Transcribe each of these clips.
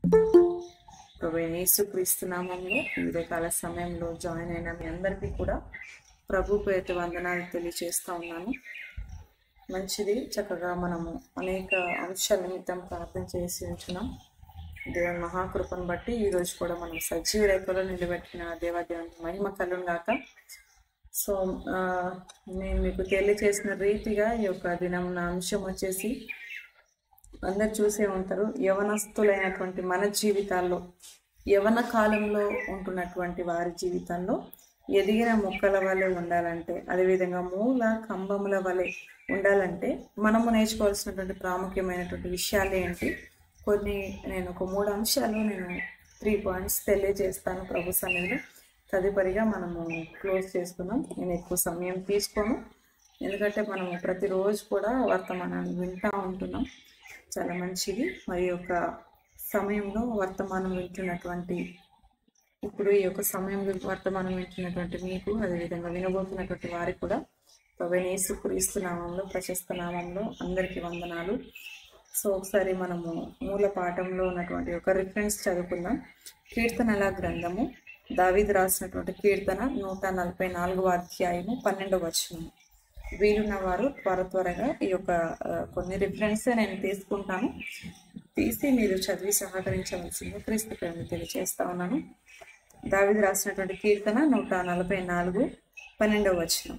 ప్రభు యేసుక్రీస్తు నామంలో ఈ కాల సమయంలో జాయిన్ అయిన మీ అందరికీ కూడా ప్రభు పేరు వందనాలు తెలియజేస్తా ఉన్నాను మంచిది చక్కగా మనము అనేక అంశాల నిమిత్తం ప్రార్థన చేసి ఉంచున్నాం దేవుని మహాకృపను బట్టి ఈ రోజు కూడా మనం సజీవ రేఖలో నిలబెట్టిన దేవాదేవుని మహిమ కలును గాక సో ఆ, నేను మీకు తెలియచేసిన రీతిగా ఈ యొక్క దినం నా అంశం వచ్చేసి అందరు చూసే ఉంటారు యవనస్తులైనటువంటి మన జీవితాల్లో యవన కాలంలో ఉంటున్నటువంటి వారి జీవితాల్లో ఎదిగిన మొక్కల వలె ఉండాలంటే అదేవిధంగా మూల కంబముల వలె ఉండాలంటే మనము నేర్చుకోవాల్సినటువంటి ప్రాముఖ్యమైనటువంటి విషయాలు ఏంటి కొన్ని నేను ఒక మూడు అంశాలు నేను త్రీ పాయింట్స్ తెలియజేస్తాను ప్రభు సన్నిధిలో తదుపరిగా మనము క్లోజ్ చేసుకుందాం నేను ఎక్కువ సమయం తీసుకోను ఎందుకంటే మనము ప్రతిరోజు కూడా వర్తమానాన్ని వింటూ ఉంటున్నాం చాలా మంచిది మరి యొక్క సమయంలో వర్తమానం వింటున్నటువంటి ఇప్పుడు ఈ యొక్క సమయంలో వర్తమానం వింటున్నటువంటి మీకు అదేవిధంగా వినబోతున్నటువంటి వారికి కూడా ప్రవేణేసు క్రీస్తు నామంలో ప్రశస్త నామంలో అందరికీ వందనాలు సో ఒకసారి మనము మూల పాఠంలో ఉన్నటువంటి ఒక రిఫరెన్స్ చదువుకుందాం కీర్తనల గ్రంథము దావీదు రాసినటువంటి కీర్తన నూట నలభై నాలుగవ అధ్యాయము పన్నెండవ వచనము వీలున్న వారు త్వర త్వరగా ఈ యొక్క ఆ, కొన్ని రిఫరెన్స్ నేను తీసుకుంటాను తీసి మీరు చదివి సహకరించవలసింది క్రీస్తు ప్రేమ తెలియజేస్తా ఉన్నాను దావిది రాసినటువంటి కీర్తన నూట నలభై నాలుగు పన్నెండవ వచనం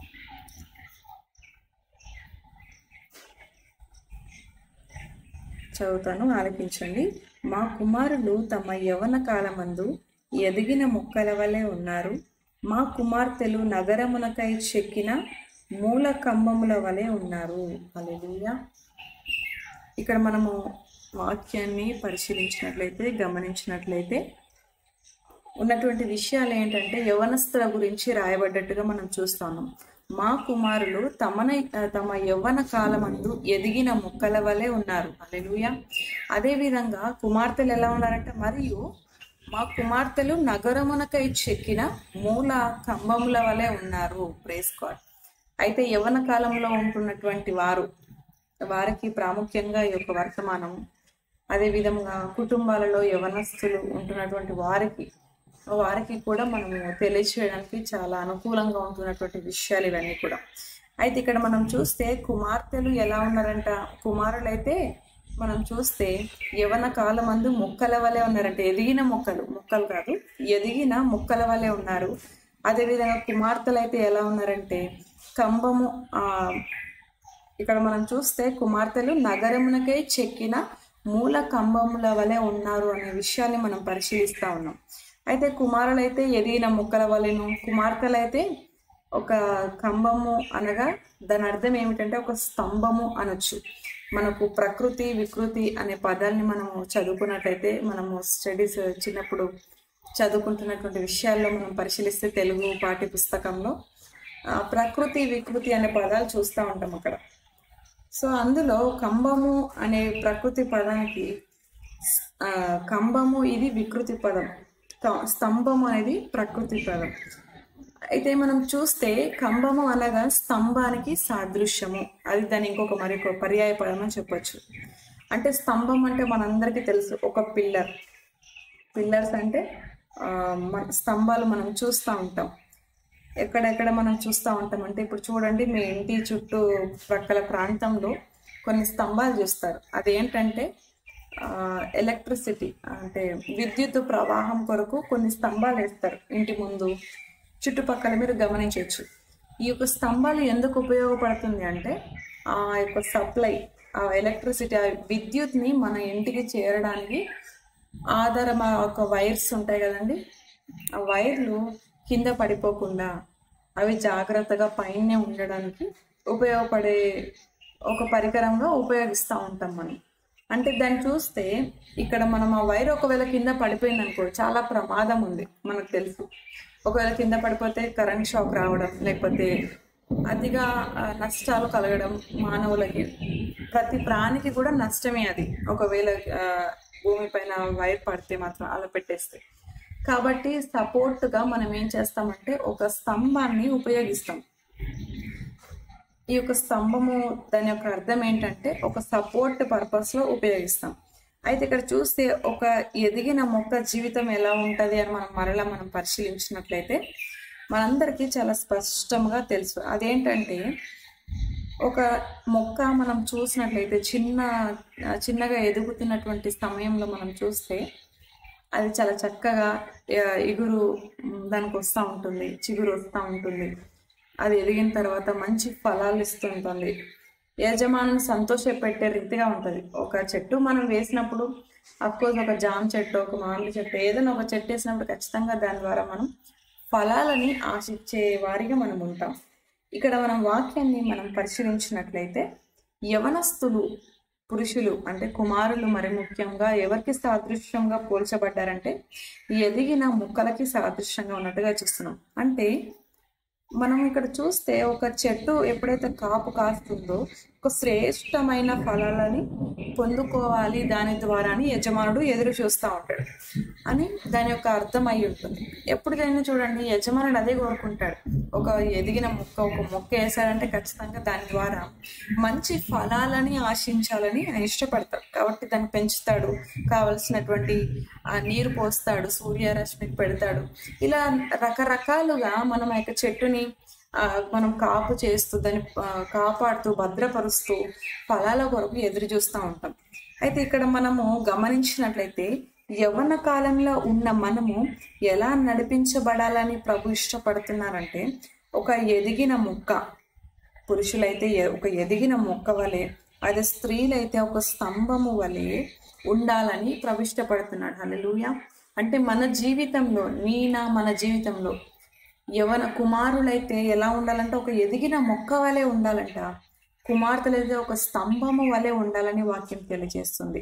చదువుతాను ఆలకించండి మా కుమారులు తమ యవన కాలమందు ఎదిగిన మొక్కల వలె ఉన్నారు మా కుమార్తెలు నగరమునకై చెక్కిన మూల కంబముల వలె ఉన్నారు అలెలుయా ఇక్కడ మనము వాక్యాన్ని పరిశీలించినట్లయితే గమనించినట్లయితే ఉన్నటువంటి విషయాలు ఏంటంటే యవనస్తుల గురించి రాయబడ్డట్టుగా మనం చూస్తాము మా కుమారులు తమన తమ యవ్వన కాలమందు ఎదిగిన మొక్కల వలె ఉన్నారు అలెలుయ అదేవిధంగా కుమార్తెలు ఎలా ఉన్నారంటే మరియు మా కుమార్తెలు నగరమునకై చెక్కిన మూల కంబముల వలె ఉన్నారు ప్రేస్ గాడ్ అయితే యవ్వన కాలంలో ఉంటున్నటువంటి వారు వారికి ప్రాముఖ్యంగా ఈ యొక్క వర్తమానం అదే విధంగా కుటుంబాలలో యవనస్తులు ఉంటున్నటువంటి వారికి వారికి కూడా మనము తెలియచేయడానికి చాలా అనుకూలంగా ఉంటున్నటువంటి విషయాలు ఇవన్నీ కూడా అయితే ఇక్కడ మనం చూస్తే కుమార్తెలు ఎలా ఉన్నారంట కుమారులు అయితే మనం చూస్తే యవన కాలమందు మొక్కల వలె ఉన్నారంటే ఎదిగిన మొక్కలు మొక్కలు కాదు ఎదిగిన మొక్కల వలె ఉన్నారు అదేవిధంగా కుమార్తెలు అయితే ఎలా ఉన్నారంటే కంబము ఆ ఇక్కడ మనం చూస్తే కుమార్తెలు నగరమునకై చెక్కిన మూల కంబముల వలె ఉన్నారు అనే విషయాన్ని మనం పరిశీలిస్తా ఉన్నాం అయితే కుమారులైతే ఎదిగిన మొక్కల వలెను కుమార్తెలైతే ఒక కంబము అనగా దాని అర్థం ఏమిటంటే ఒక స్తంభము అనొచ్చు మనకు ప్రకృతి వికృతి అనే పదాన్ని మనము చదువుకున్నట్లయితే మనము స్టడీస్ చిన్నప్పుడు చదువుకుంటున్నటువంటి విషయాల్లో మనం పరిశీలిస్తే తెలుగు పాఠ్య పుస్తకంలో ఆ, ప్రకృతి వికృతి అనే పదాలు చూస్తూ ఉంటాం అక్కడ సో అందులో కంబము అనే ప్రకృతి పదానికి ఆ, కంబము ఇది వికృతి పదం క- స్తంభము అనేది ప్రకృతి పదం అయితే మనం చూస్తే కంబము అనగా స్తంభానికి సాదృశ్యము అది దాని ఇంకొక మరి ఒక పర్యాయ పదం అని చెప్పొచ్చు అంటే స్తంభం అంటే మనందరికీ తెలుసు ఒక పిల్లర్ పిల్లర్స్ అంటే ఆ, మన స్తంభాలు మనం చూస్తూ ఉంటాం ఎక్కడెక్కడ మనం చూస్తూ ఉంటాం అంటే ఇప్పుడు చూడండి మీ ఇంటి చుట్టూ ప్రక్కల ప్రాంతంలో కొన్ని స్తంభాలు చూస్తారు అదేంటంటే ఎలక్ట్రిసిటీ అంటే విద్యుత్ ప్రవాహం కొరకు కొన్ని స్తంభాలు వేస్తారు ఇంటి ముందు చుట్టుపక్కల మీరు గమనించవచ్చు ఈ యొక్క స్తంభాలు ఎందుకు ఉపయోగపడుతుంది అంటే ఆ యొక్క సప్లై ఆ ఎలక్ట్రిసిటీ ఆ విద్యుత్ని మన ఇంటికి చేరడానికి ఆధారం ఆ ఒక వైర్స్ ఉంటాయి కదండి ఆ వైర్లు కింద పడిపోకుండా అవి జాగ్రత్తగా పైనే ఉండడానికి ఉపయోగపడే ఒక పరికరంగా ఉపయోగిస్తూ ఉంటాం మనం అంటే దాన్ని చూస్తే ఇక్కడ మనం ఆ వైర్ ఒకవేళ కింద పడిపోయింది అనుకో చాలా ప్రమాదం ఉంది మనకు తెలుసు ఒకవేళ కింద పడిపోతే కరెంట్ షాక్ రావడం లేకపోతే అతిగా ఆ, నష్టాలు కలగడం మానవులకి ప్రతి ప్రాణికి కూడా నష్టమే అది ఒకవేళ ఆ, భూమిపైన వైర్ పడితే మాత్రం అలా పెట్టేస్తే కాబట్టి సపోర్ట్గా మనం ఏం చేస్తామంటే ఒక స్తంభాన్ని ఉపయోగిస్తాం ఈ యొక్క స్తంభము దాని యొక్క అర్థం ఏంటంటే ఒక సపోర్ట్ పర్పస్లో ఉపయోగిస్తాం అయితే ఇక్కడ చూస్తే ఒక ఎదిగిన మొక్క జీవితం ఎలా ఉంటది అని మనం మరలా మనం పరిశీలించినట్లయితే మనందరికీ చాలా స్పష్టంగా తెలుసు అదేంటంటే ఒక మొక్క మనం చూసినట్లయితే చిన్న చిన్నగా ఎదుగుతున్నటువంటి సమయంలో మనం చూస్తే అది చాలా చక్కగా ఆ, ఇగురు మ్, దానికి వస్తూ ఉంటుంది చిగురు వస్తూ ఉంటుంది అది ఎదిగిన తర్వాత మంచి ఫలాలు ఇస్తుంటుంది యజమానుని సంతోషపెట్టే రీతిగా ఉంటుంది ఒక చెట్టు మనం వేసినప్పుడు అఫ్కోర్స్ ఒక జామ చెట్టు ఒక మామిడి చెట్టు ఏదైనా ఒక చెట్టు వేసినప్పుడు ఖచ్చితంగా దాని ద్వారా మనం ఫలాలని ఆశించే వారిగా మనం ఉంటాం ఇక్కడ మనం వాక్యాన్ని మనం పరిశీలించినట్లయితే యవనస్తులు పురుషులు అంటే కుమారులు మరి ముఖ్యంగా ఎవరికి సాదృశ్యంగా పోల్చబడ్డారంటే ఎదిగిన ముక్కలకి సాదృశ్యంగా ఉన్నట్టుగా చూస్తున్నాం అంటే మనం ఇక్కడ చూస్తే ఒక చెట్టు ఎప్పుడైతే కాపు కాస్తుందో ఒక శ్రేష్టమైన ఫలాలని పొందుకోవాలి దాని ద్వారా అని యజమానుడు ఎదురు చూస్తూ ఉంటాడు అని దాని యొక్క అర్థం అయి ఉంటుంది ఎప్పుడైనా చూడండి యజమానుడు అదే కోరుకుంటాడు ఒక ఎదిగిన మొక్క ఒక మొక్క వేసాడంటే ఖచ్చితంగా దాని ద్వారా మంచి ఫలాలని ఆశించాలని ఆయన ఇష్టపడతాడు కాబట్టి దాన్ని పెంచుతాడు కావలసినటువంటి ఆ నీరు పోస్తాడు సూర్యరశ్మికి పెడతాడు ఇలా రకరకాలుగా మనం ఆ యొక్క చెట్టుని ఆ, మనం కాపు చేస్తూ దాన్ని ఆ, కాపాడుతూ భద్రపరుస్తూ ఫలాల కొరకు ఎదురు చూస్తూ ఉంటాం అయితే ఇక్కడ మనము గమనించినట్లయితే యవ్వన కాలంలో ఉన్న మనము ఎలా నడిపించబడాలని ప్రభు ఇష్టపడుతున్నారంటే ఒక ఎదిగిన మొక్క పురుషులైతే ఎ- ఒక ఎదిగిన మొక్క వలె అదే స్త్రీలైతే ఒక స్తంభము వలె ఉండాలని ప్రభు ఇష్టపడుతున్నాడు హల్లెలూయా అంటే మన జీవితంలో నీ నా మన జీవితంలో యవన కుమారులైతే ఎలా ఉండాలంటే ఒక ఎదిగిన మొక్క వలె ఉండాలంట కుమార్తెలైతే ఒక స్తంభము వలె ఉండాలని వాక్యం తెలియజేస్తుంది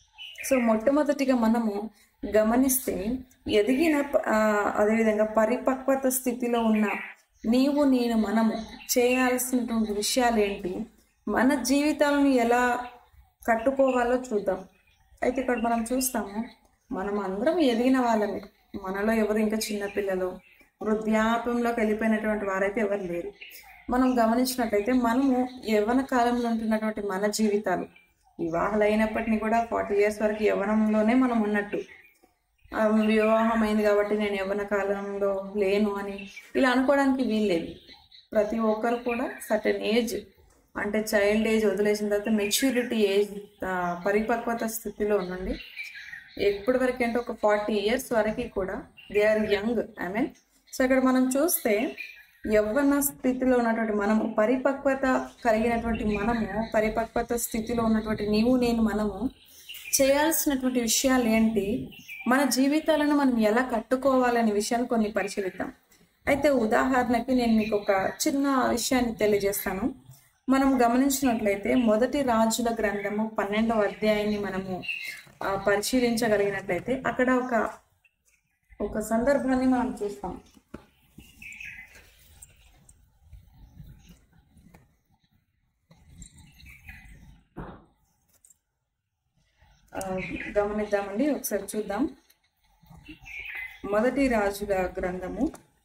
సో మొట్టమొదటిగా మనము గమనిస్తే ఎదిగిన ప- ఆ, అదేవిధంగా పరిపక్వత స్థితిలో ఉన్న నీవు నేను మనము చేయాల్సినటువంటి విషయాలు ఏంటి మన జీవితాలను ఎలా కట్టుకోవాలో చూద్దాం అయితే ఇక్కడ మనం చూస్తాము మనం అందరం ఎదిగిన వాళ్ళమే మనలో ఎవరు ఇంకా చిన్నపిల్లలు వృద్ధాప్యంలోకి వెళ్ళిపోయినటువంటి వారైతే ఎవరు లేరు మనం గమనించినట్లయితే మనము యవ్వన కాలంలో ఉంటున్నటువంటి మన జీవితాలు వివాహాలు అయినప్పటికీ కూడా ఫార్టీ ఇయర్స్ వరకు యవ్వనంలోనే మనం ఉన్నట్టు ఆ, వివాహం అయింది కాబట్టి నేను యవ్వన కాలంలో లేను అని ఇలా అనుకోవడానికి వీల్లేదు ప్రతి ఒక్కరు కూడా సర్టెన్ ఏజ్ అంటే చైల్డ్ ఏజ్ వదిలేసిన తర్వాత మెచ్యూరిటీ ఏజ్ పరిపక్వత స్థితిలో ఉండండి ఎప్పటి వరకు అంటే ఒక ఫార్టీ ఇయర్స్ వరకు కూడా they are young I mean so ఇక్కడ మనం చూస్తే యవ్వన స్థితిలో ఉన్నటువంటి మనము పరిపక్వత కలిగినటువంటి మనము పరిపక్వత స్థితిలో ఉన్నటువంటి నీవు నేను మనము చేయాల్సినటువంటి విషయాలు ఏంటి మన జీవితాలను మనం ఎలా కట్టుకోవాలనే విషయాన్ని కొన్ని పరిశీలిద్దాం అయితే ఉదాహరణకి నేను మీకు ఒక చిన్న విషయాన్ని తెలియజేస్తాను మనం గమనించినట్లయితే మొదటి రాజుల గ్రంథము పన్నెండవ అధ్యాయాన్ని మనము ఆ, పరిశీలించగలిగినట్లయితే అక్కడ ఒక ఒక సందర్భాన్ని మనం చూస్తాం ఆ, గమనిద్దామండి ఒకసారి చూద్దాం మొదటి రాజుల గ్రంథము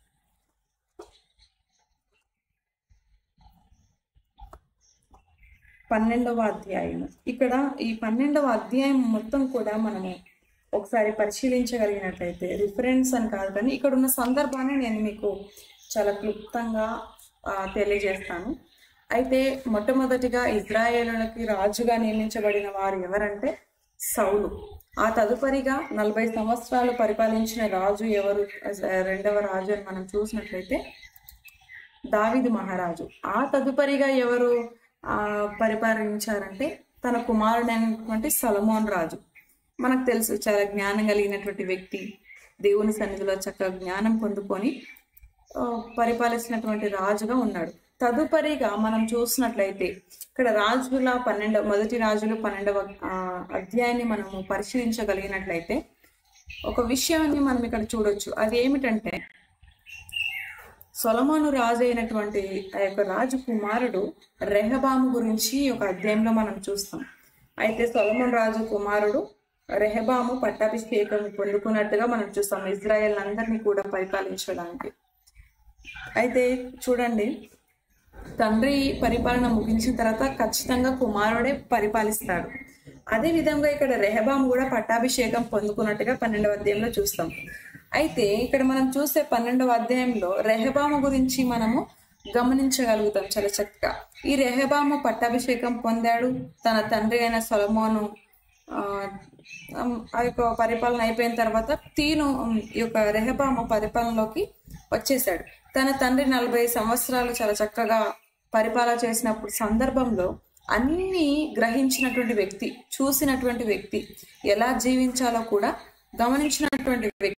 పన్నెండవ అధ్యాయము ఇక్కడ ఈ పన్నెండవ అధ్యాయం మొత్తం కూడా మనము ఒకసారి పరిశీలించగలిగినట్లయితే రిఫరెన్స్ అని కాదు కానీ ఇక్కడ ఉన్న సందర్భాన్ని నేను మీకు చాలా క్లుప్తంగా ఆ, తెలియజేస్తాను అయితే మొట్టమొదటిగా ఇజ్రాయేలులకి రాజుగా నియమించబడిన వారు ఎవరంటే సౌలు ఆ తదుపరిగా నలభై సంవత్సరాలు పరిపాలించిన రాజు ఎవరు రెండవ రాజు అని మనం చూసినట్లయితే దావిదు మహారాజు ఆ తదుపరిగా ఎవరు ఆ పరిపాలించారంటే తన కుమారుడైనటువంటి సలమోన్ రాజు మనకు తెలుసు చాలా జ్ఞానం కలిగినటువంటి వ్యక్తి దేవుని సన్నిధిలో చక్కగా జ్ఞానం పొందుకొని ఆ, పరిపాలిస్తున్నటువంటి రాజుగా ఉన్నాడు తదుపరిగా మనం చూసినట్లయితే ఇక్కడ రాజుల పన్నెండవ మొదటి రాజులు పన్నెండవ ఆ, అధ్యాయాన్ని మనము పరిశీలించగలిగినట్లయితే ఒక విషయాన్ని మనం ఇక్కడ చూడొచ్చు అది ఏమిటంటే సొలమోను రాజు అయినటువంటి ఆ యొక్క రాజు కుమారుడు రెహబాము గురించి ఒక అధ్యాయంలో మనం చూస్తాం అయితే సొలమోన్ రాజు కుమారుడు రెహబాము పట్టాభిషేకం పొందుకున్నట్టుగా మనం చూస్తాం ఇజ్రాయెల్ అందరినీ కూడా పరిపాలించడానికి అయితే చూడండి తండ్రి పరిపాలన ముగించిన తర్వాత ఖచ్చితంగా కుమారుడే పరిపాలిస్తాడు అదే విధంగా ఇక్కడ రెహబాము కూడా పట్టాభిషేకం పొందుకున్నట్టుగా పన్నెండవ అధ్యాయంలో చూస్తాం అయితే ఇక్కడ మనం చూసే పన్నెండవ అధ్యాయంలో రెహబాము గురించి మనము గమనించగలుగుతాం చాలా చక్కగా ఈ రెహబాము పట్టాభిషేకం పొందాడు తన తండ్రి అయిన సొలమోను ఆ, ఉమ్, ఆ యొక్క పరిపాలన అయిపోయిన తర్వాత తీను ఉమ్, ఈ యొక్క రెహబాము పరిపాలనలోకి వచ్చేసాడు తన తండ్రి నలభై సంవత్సరాలు చాలా చక్కగా పరిపాలన చేసినప్పుడు సందర్భంలో అన్ని గ్రహించినటువంటి వ్యక్తి చూసినటువంటి వ్యక్తి ఎలా జీవించాలో కూడా గమనించినటువంటి వ్యక్తి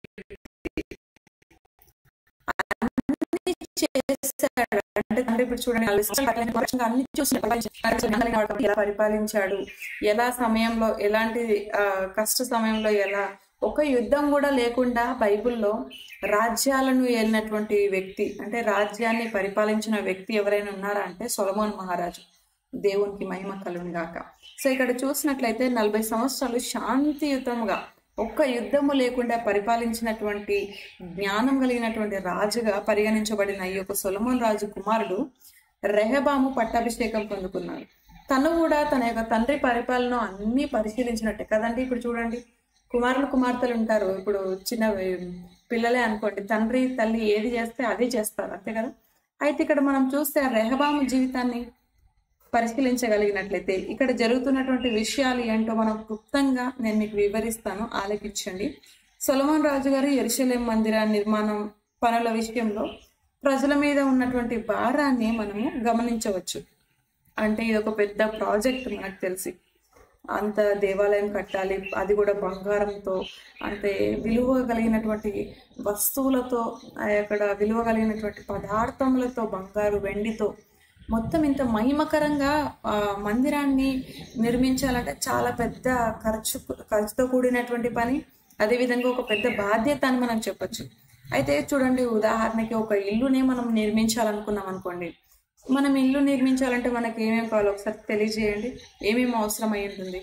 అన్ని చేశాడు అంటే తండ్రి ఇప్పుడు చూడండి నలభై సంవత్సరాలు పరిపాలించాడు. అన్ని చూసి పరిపాలించాడు. ఎలా పరిపాలించాడు ఎలా సమయంలో ఎలాంటి ఆ, కష్ట సమయంలో ఎలా ఒక యుద్ధం కూడా లేకుండా బైబిల్లో రాజ్యాలను ఏలినటువంటి వ్యక్తి అంటే రాజ్యాన్ని పరిపాలించిన వ్యక్తి ఎవరైనా ఉన్నారా అంటే సొలమోన్ మహారాజు దేవునికి మహిమ కలుగును గాక సో ఇక్కడ చూసినట్లయితే నలభై సంవత్సరాలు శాంతియుతంగా ఒక్క యుద్ధము లేకుండా పరిపాలించినటువంటి జ్ఞానం కలిగినటువంటి రాజుగా పరిగణించబడిన ఈ యొక్క సొలమోన్ రాజు కుమారుడు రెహబాము పట్టాభిషేకం పొందుకున్నాడు తను కూడా తన యొక్క తండ్రి పరిపాలన అన్ని పరిశీలించినట్టే కదండి ఇప్పుడు చూడండి కుమారులు కుమార్తెలు ఉంటారు ఇప్పుడు చిన్న పిల్లలే అనుకోండి తండ్రి తల్లి ఏది చేస్తే అదే చేస్తారు అంతే కదా అయితే ఇక్కడ మనం చూస్తే ఆ రెహబాము జీవితాన్ని పరిశీలించగలిగినట్లయితే ఇక్కడ జరుగుతున్నటువంటి విషయాలు ఏంటో మనం క్లుప్తంగా నేను మీకు వివరిస్తాను ఆలకించండి సొలమోన్ రాజు గారు ఎరుసలేం మందిర నిర్మాణం పనుల విషయంలో ప్రజల మీద ఉన్నటువంటి భారాన్ని మనము గమనించవచ్చు అంటే ఇది ఒక పెద్ద ప్రాజెక్ట్ మనకు తెలిసి అంత దేవాలయం కట్టాలి అది కూడా బంగారంతో అంటే విలువ కలిగినటువంటి వస్తువులతో ఆ అక్కడ విలువ కలిగినటువంటి పదార్థములతో బంగారు వెండితో మొత్తం ఇంత మహిమకరంగా ఆ, మందిరాన్ని నిర్మించాలంటే చాలా పెద్ద ఖర్చు ఖర్చుతో కూడినటువంటి పని అదేవిధంగా ఒక పెద్ద బాధ్యత అని మనం చెప్పొచ్చు అయితే చూడండి ఉదాహరణకి ఒక ఇల్లుని మనం నిర్మించాలనుకున్నాం అనుకోండి మనం ఇల్లు నిర్మించాలంటే మనకి ఏమేమి కావాలో ఒకసారి తెలియజేయండి ఏమేమి అవసరం అయి ఉంటుంది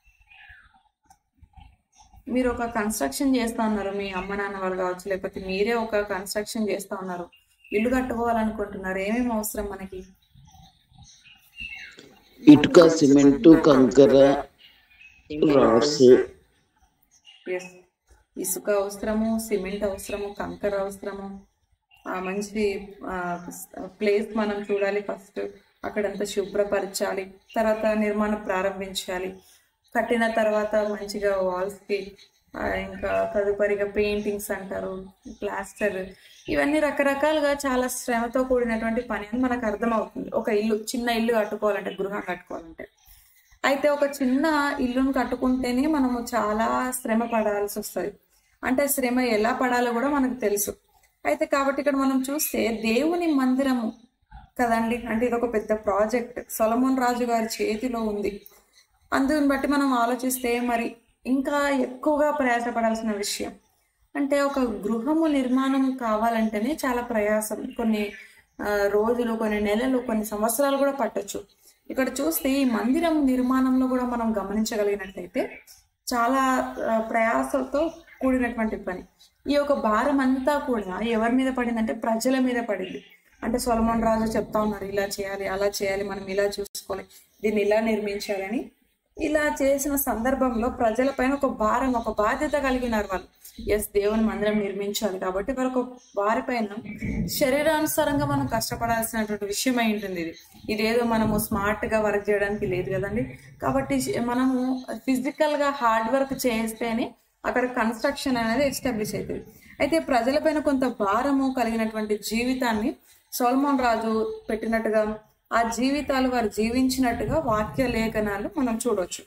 మీరు ఒక కన్స్ట్రక్షన్ చేస్తా ఉన్నారు మీ అమ్మ నాన్న వాళ్ళు కావచ్చు లేకపోతే మీరే ఒక కన్స్ట్రక్షన్ చేస్తా ఉన్నారు ఇల్లు కట్టుకోవాలనుకుంటున్నారు ఏమేమి అవసరం మనకి ఇటుక సిమెంట్ కంకర రాడ్స్ ఎస్ ఇసుక అవసరము సిమెంట్ అవసరము కంకర అవసరము ఆ మంచి ప్లేస్ మనం చూడాలి ఫస్ట్ అక్కడంతా శుభ్రపరచాలి తర్వాత నిర్మాణం ప్రారంభించాలి కట్టిన తర్వాత మంచిగా వాల్స్కి ఇంకా తదుపరిగా పెయింటింగ్స్ అంటారు ప్లాస్టర్ ఇవన్నీ రకరకాలుగా చాలా శ్రమతో కూడినటువంటి పని అని మనకు అర్థమవుతుంది ఒక ఇల్లు చిన్న ఇల్లు కట్టుకోవాలంటే గృహం కట్టుకోవాలంటే అయితే ఒక చిన్న ఇల్లును కట్టుకుంటేనే మనము చాలా శ్రమ పడాల్సి వస్తుంది అంటే శ్రమ ఎలా పడాలో కూడా మనకు తెలుసు అయితే కాబట్టి ఇక్కడ మనం చూస్తే దేవుని మందిరము కదండి అంటే ఇది ఒక పెద్ద ప్రాజెక్ట్ సొలమోన్ రాజు గారి చేతిలో ఉంది అందుని బట్టి మనం ఆలోచిస్తే మరి ఇంకా ఎక్కువగా ప్రయాసపడాల్సిన విషయం అంటే ఒక గృహము నిర్మాణం కావాలంటేనే చాలా ప్రయాసం కొన్ని ఆ, రోజులు కొన్ని నెలలు కొన్ని సంవత్సరాలు కూడా పట్టొచ్చు ఇక్కడ చూస్తే ఈ మందిరం నిర్మాణంలో కూడా మనం గమనించగలిగినట్లయితే చాలా ఆ, ప్రయాసంతో కూడినటువంటి పని ఈ యొక్క భారం అంతా కూడా ఎవరి మీద పడిందంటే ప్రజల మీద పడింది అంటే సొలమోన్ రాజు చెప్తా ఉన్నారు ఇలా చేయాలి అలా చేయాలి మనం ఇలా చూసుకోవాలి దీన్ని ఇలా నిర్మించాలని ఇలా చేసిన సందర్భంలో ప్రజలపైన ఒక భారం ఒక బాధ్యత కలిగినారు వాళ్ళు ఎస్ దేవుని మందిరం నిర్మించాలి కాబట్టి వాళ్ళకు వారిపైన శరీరానుసారంగా మనం కష్టపడాల్సినటువంటి విషయం అయి ఉంటుంది ఇది ఇదేదో మనము స్మార్ట్ గా వర్క్ చేయడానికి లేదు కదండి కాబట్టి మనము ఫిజికల్ గా హార్డ్ వర్క్ చేస్తేనే అక్కడ కన్స్ట్రక్షన్ అనేది ఎస్టాబ్లిష్ అవుతుంది అయితే ప్రజలపైన కొంత భారము కలిగినటువంటి జీవితాన్ని సోల్మోన్ రాజు పెట్టినట్టుగా ఆ జీవితాలు వారు జీవించినట్టుగా వాక్య లేఖనాలు మనం చూడవచ్చు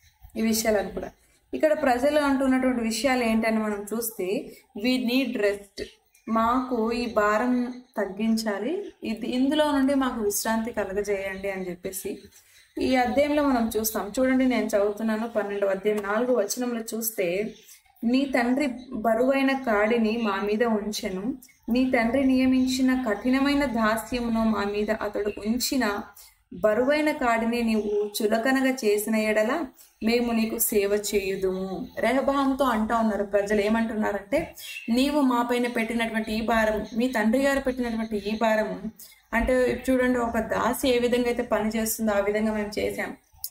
ఈ విషయాలను కూడా ఇక్కడ ప్రజలు అంటున్నటువంటి విషయాలు ఏంటని మనం చూస్తే వి నీడ్ రెస్ట్ మాకు ఈ భారం తగ్గించాలి ఇది ఇందులో నుండి మాకు విశ్రాంతి కలగజేయండి అని చెప్పేసి ఈ అధ్యాయంలో మనం చూస్తాం చూడండి నేను చదువుతున్నాను పన్నెండు అధ్యాయం నాలుగు వచనంలో చూస్తే నీ తండ్రి బరువైన కాడిని మా మీద ఉంచెను నీ తండ్రి నియమించిన కఠినమైన దాస్యమును మా మీద అతడు ఉంచిన బరువైన కాడిని నీవు చులకనగా చేసిన ఎడల మేము నీకు సేవ చేయుదుము రెహబాంతో అంటా ఉన్నారు ప్రజలు ఏమంటున్నారంటే నీవు మా పైన పెట్టినటువంటి ఈ భారం మీ తండ్రి గారు పెట్టినటువంటి ఈ భారం అంటే చూడండి ఒక దాసి ఏ విధంగా అయితే పని చేస్తుందో ఆ విధంగా మేము చేసాం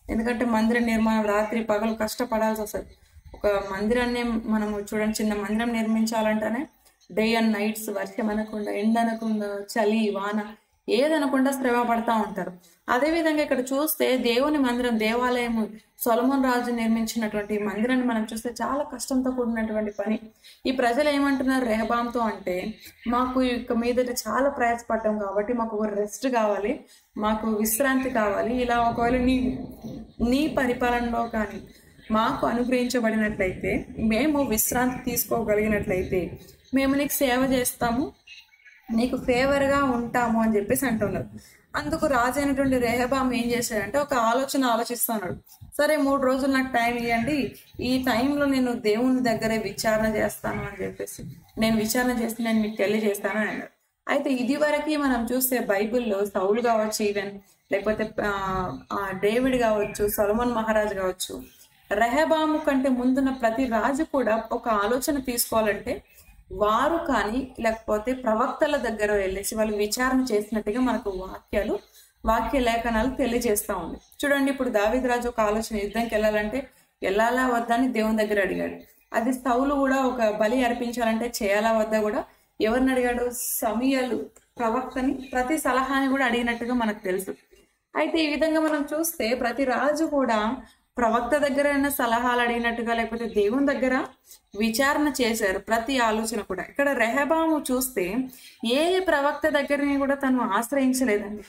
ఎందుకంటే మందిర నిర్మాణం రాత్రి పగలు కష్టపడాల్సి వస్తుంది ఒక మందిరాన్ని మనము చూడండి చిన్న మందిరం నిర్మించాలంటేనే డే అండ్ నైట్స్ వర్షం అనకుండా ఎండ అనకుండా చలి వాన ఏదనకుండా శ్రమ పడతా ఉంటారు అదే విధంగా ఇక్కడ చూస్తే దేవుని మందిరం దేవాలయం సొలమోన్ రాజు నిర్మించినటువంటి ఈ మందిరాన్ని మనం చూస్తే చాలా కష్టంతో కూడినటువంటి పని ఈ ప్రజలు ఏమంటున్నారు రెహబాంతో అంటే మాకు ఇక మీదట చాలా ప్రయాసపడ్డాం కాబట్టి మాకు ఒక రెస్ట్ కావాలి మాకు విశ్రాంతి కావాలి ఇలా ఒకవేళ నీ నీ పరిపాలనలో కానీ మాకు అనుగ్రహించబడినట్లయితే మేము విశ్రాంతి తీసుకోగలిగినట్లయితే మేము నీకు సేవ చేస్తాము నీకు ఫేవర్గా ఉంటాము అని చెప్పేసి అంటున్నారు అందుకు రాజు అయినటువంటి రేహబాం ఏం చేశాడంటే ఒక ఆలోచన ఆలోచిస్తున్నాడు సరే మూడు రోజులు నాకు టైం ఇవ్వండి ఈ టైంలో నేను దేవుని దగ్గరే విచారణ చేస్తాను అని చెప్పేసి నేను విచారణ చేసి నేను మీకు తెలియజేస్తాను అని అన్నాడు అయితే ఇది వరకు మనం చూస్తే బైబిల్లో సౌలు కావచ్చు ఈవెన్ లేకపోతే ఆ, ఆ, డేవిడ్ కావచ్చు సొలమన్ మహారాజ్ కావచ్చు రెహబాము కంటే ముందున్న ప్రతి రాజు కూడా ఒక ఆలోచన తీసుకోవాలంటే వారు కానీ లేకపోతే ప్రవక్తల దగ్గర వెళ్ళేసి వాళ్ళు విచారణ చేసినట్టుగా మనకు వాక్యాలు వాక్య లేఖనాలు తెలియజేస్తా ఉంది చూడండి ఇప్పుడు దావిద్ రాజు ఒక ఆలోచన యుద్ధంకి వెళ్ళాలంటే వెళ్ళాలా వద్దా అని దేవుని దగ్గర అడిగాడు అది సౌలు కూడా ఒక బలి అర్పించాలంటే చేయాలా వద్దా కూడా ఎవరిని అడిగాడు సమీయలు ప్రవక్తని ప్రతి సలహాని కూడా అడిగినట్టుగా మనకు తెలుసు అయితే ఈ విధంగా మనం చూస్తే ప్రతి రాజు కూడా ప్రవక్త దగ్గర అయినా సలహాలు అడిగినట్టుగా లేకపోతే దేవుని దగ్గర విచారణ చేశారు ప్రతి ఆలోచన కూడా ఇక్కడ రెహబాము చూస్తే ఏ ప్రవక్త దగ్గరని కూడా తను ఆశ్రయించలేదండి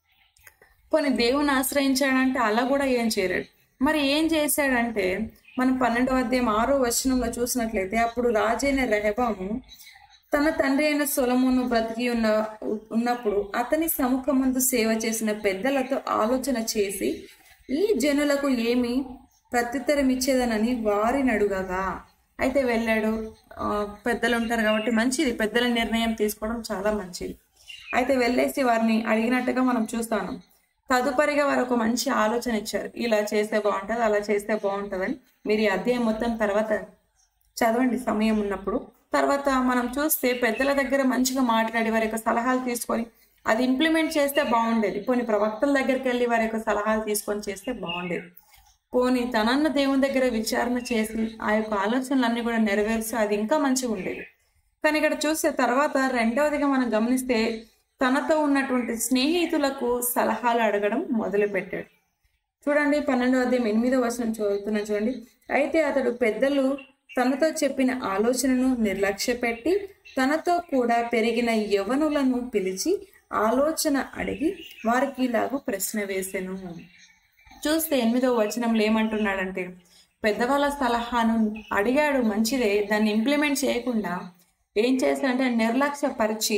పోనీ దేవుని ఆశ్రయించాడంటే అలా కూడా ఏం చేయలేడు మరి ఏం చేశాడంటే మనం పన్నెండవ అధ్యాయం ఆరో వచనంలో చూసినట్లయితే అప్పుడు రాజైన రెహబాము తన తండ్రి అయిన సొలమును బ్రతికి ఉన్న ఉన్నప్పుడు అతని సముఖమందు సేవ చేసిన పెద్దలతో ఆలోచన చేసి ఈ జనులకు ఏమి ప్రత్యుత్తరం ఇచ్చేదనని వారిని అడుగగా అయితే వెళ్ళాడు ఆ, పెద్దలు ఉంటారు కాబట్టి మంచిది పెద్దల నిర్ణయం తీసుకోవడం చాలా మంచిది అయితే వెళ్ళేసి వారిని అడిగినట్టుగా మనం చూస్తాను తదుపరిగా వారు ఒక మంచి ఆలోచన ఇచ్చారు ఇలా చేస్తే బాగుంటుంది అలా చేస్తే బాగుంటుందని మీరు ఈ అధ్యాయం మొత్తం తర్వాత చదవండి సమయం ఉన్నప్పుడు తర్వాత మనం చూస్తే పెద్దల దగ్గర మంచిగా మాట్లాడి వారి యొక్క సలహాలు తీసుకొని అది ఇంప్లిమెంట్ చేస్తే బాగుండేది పోనీ ప్రవక్తల దగ్గరికి వెళ్ళి వారి యొక్క సలహాలు తీసుకొని చేస్తే బాగుండేది పోనీ తనన్న దేవుని దగ్గర విచారణ చేసి ఆ యొక్క ఆలోచనలన్నీ కూడా నెరవేర్చి అది ఇంకా మంచిగా ఉండేది కానీ ఇక్కడ చూస్తే తర్వాత రెండవదిగా మనం గమనిస్తే తనతో ఉన్నటువంటి స్నేహితులకు సలహాలు అడగడం మొదలు పెట్టాడు చూడండి పన్నెండవ అధ్యాయం ఎనిమిదో వచనం చదువుతున్నా చూడండి అయితే అతడు పెద్దలు తనతో చెప్పిన ఆలోచనను నిర్లక్ష్యపెట్టి తనతో కూడా పెరిగిన యవనులను పిలిచి ఆలోచన అడిగి వారికి ఇలాగూ ప్రశ్న వేసెను చూస్తే ఎనిమిదో వచనంలో ఏమంటున్నాడంటే పెద్దవాళ్ళ సలహాను అడిగాడు మంచిదే దాన్ని ఇంప్లిమెంట్ చేయకుండా ఏం చేశాడంటే నిర్లక్ష్యపరిచి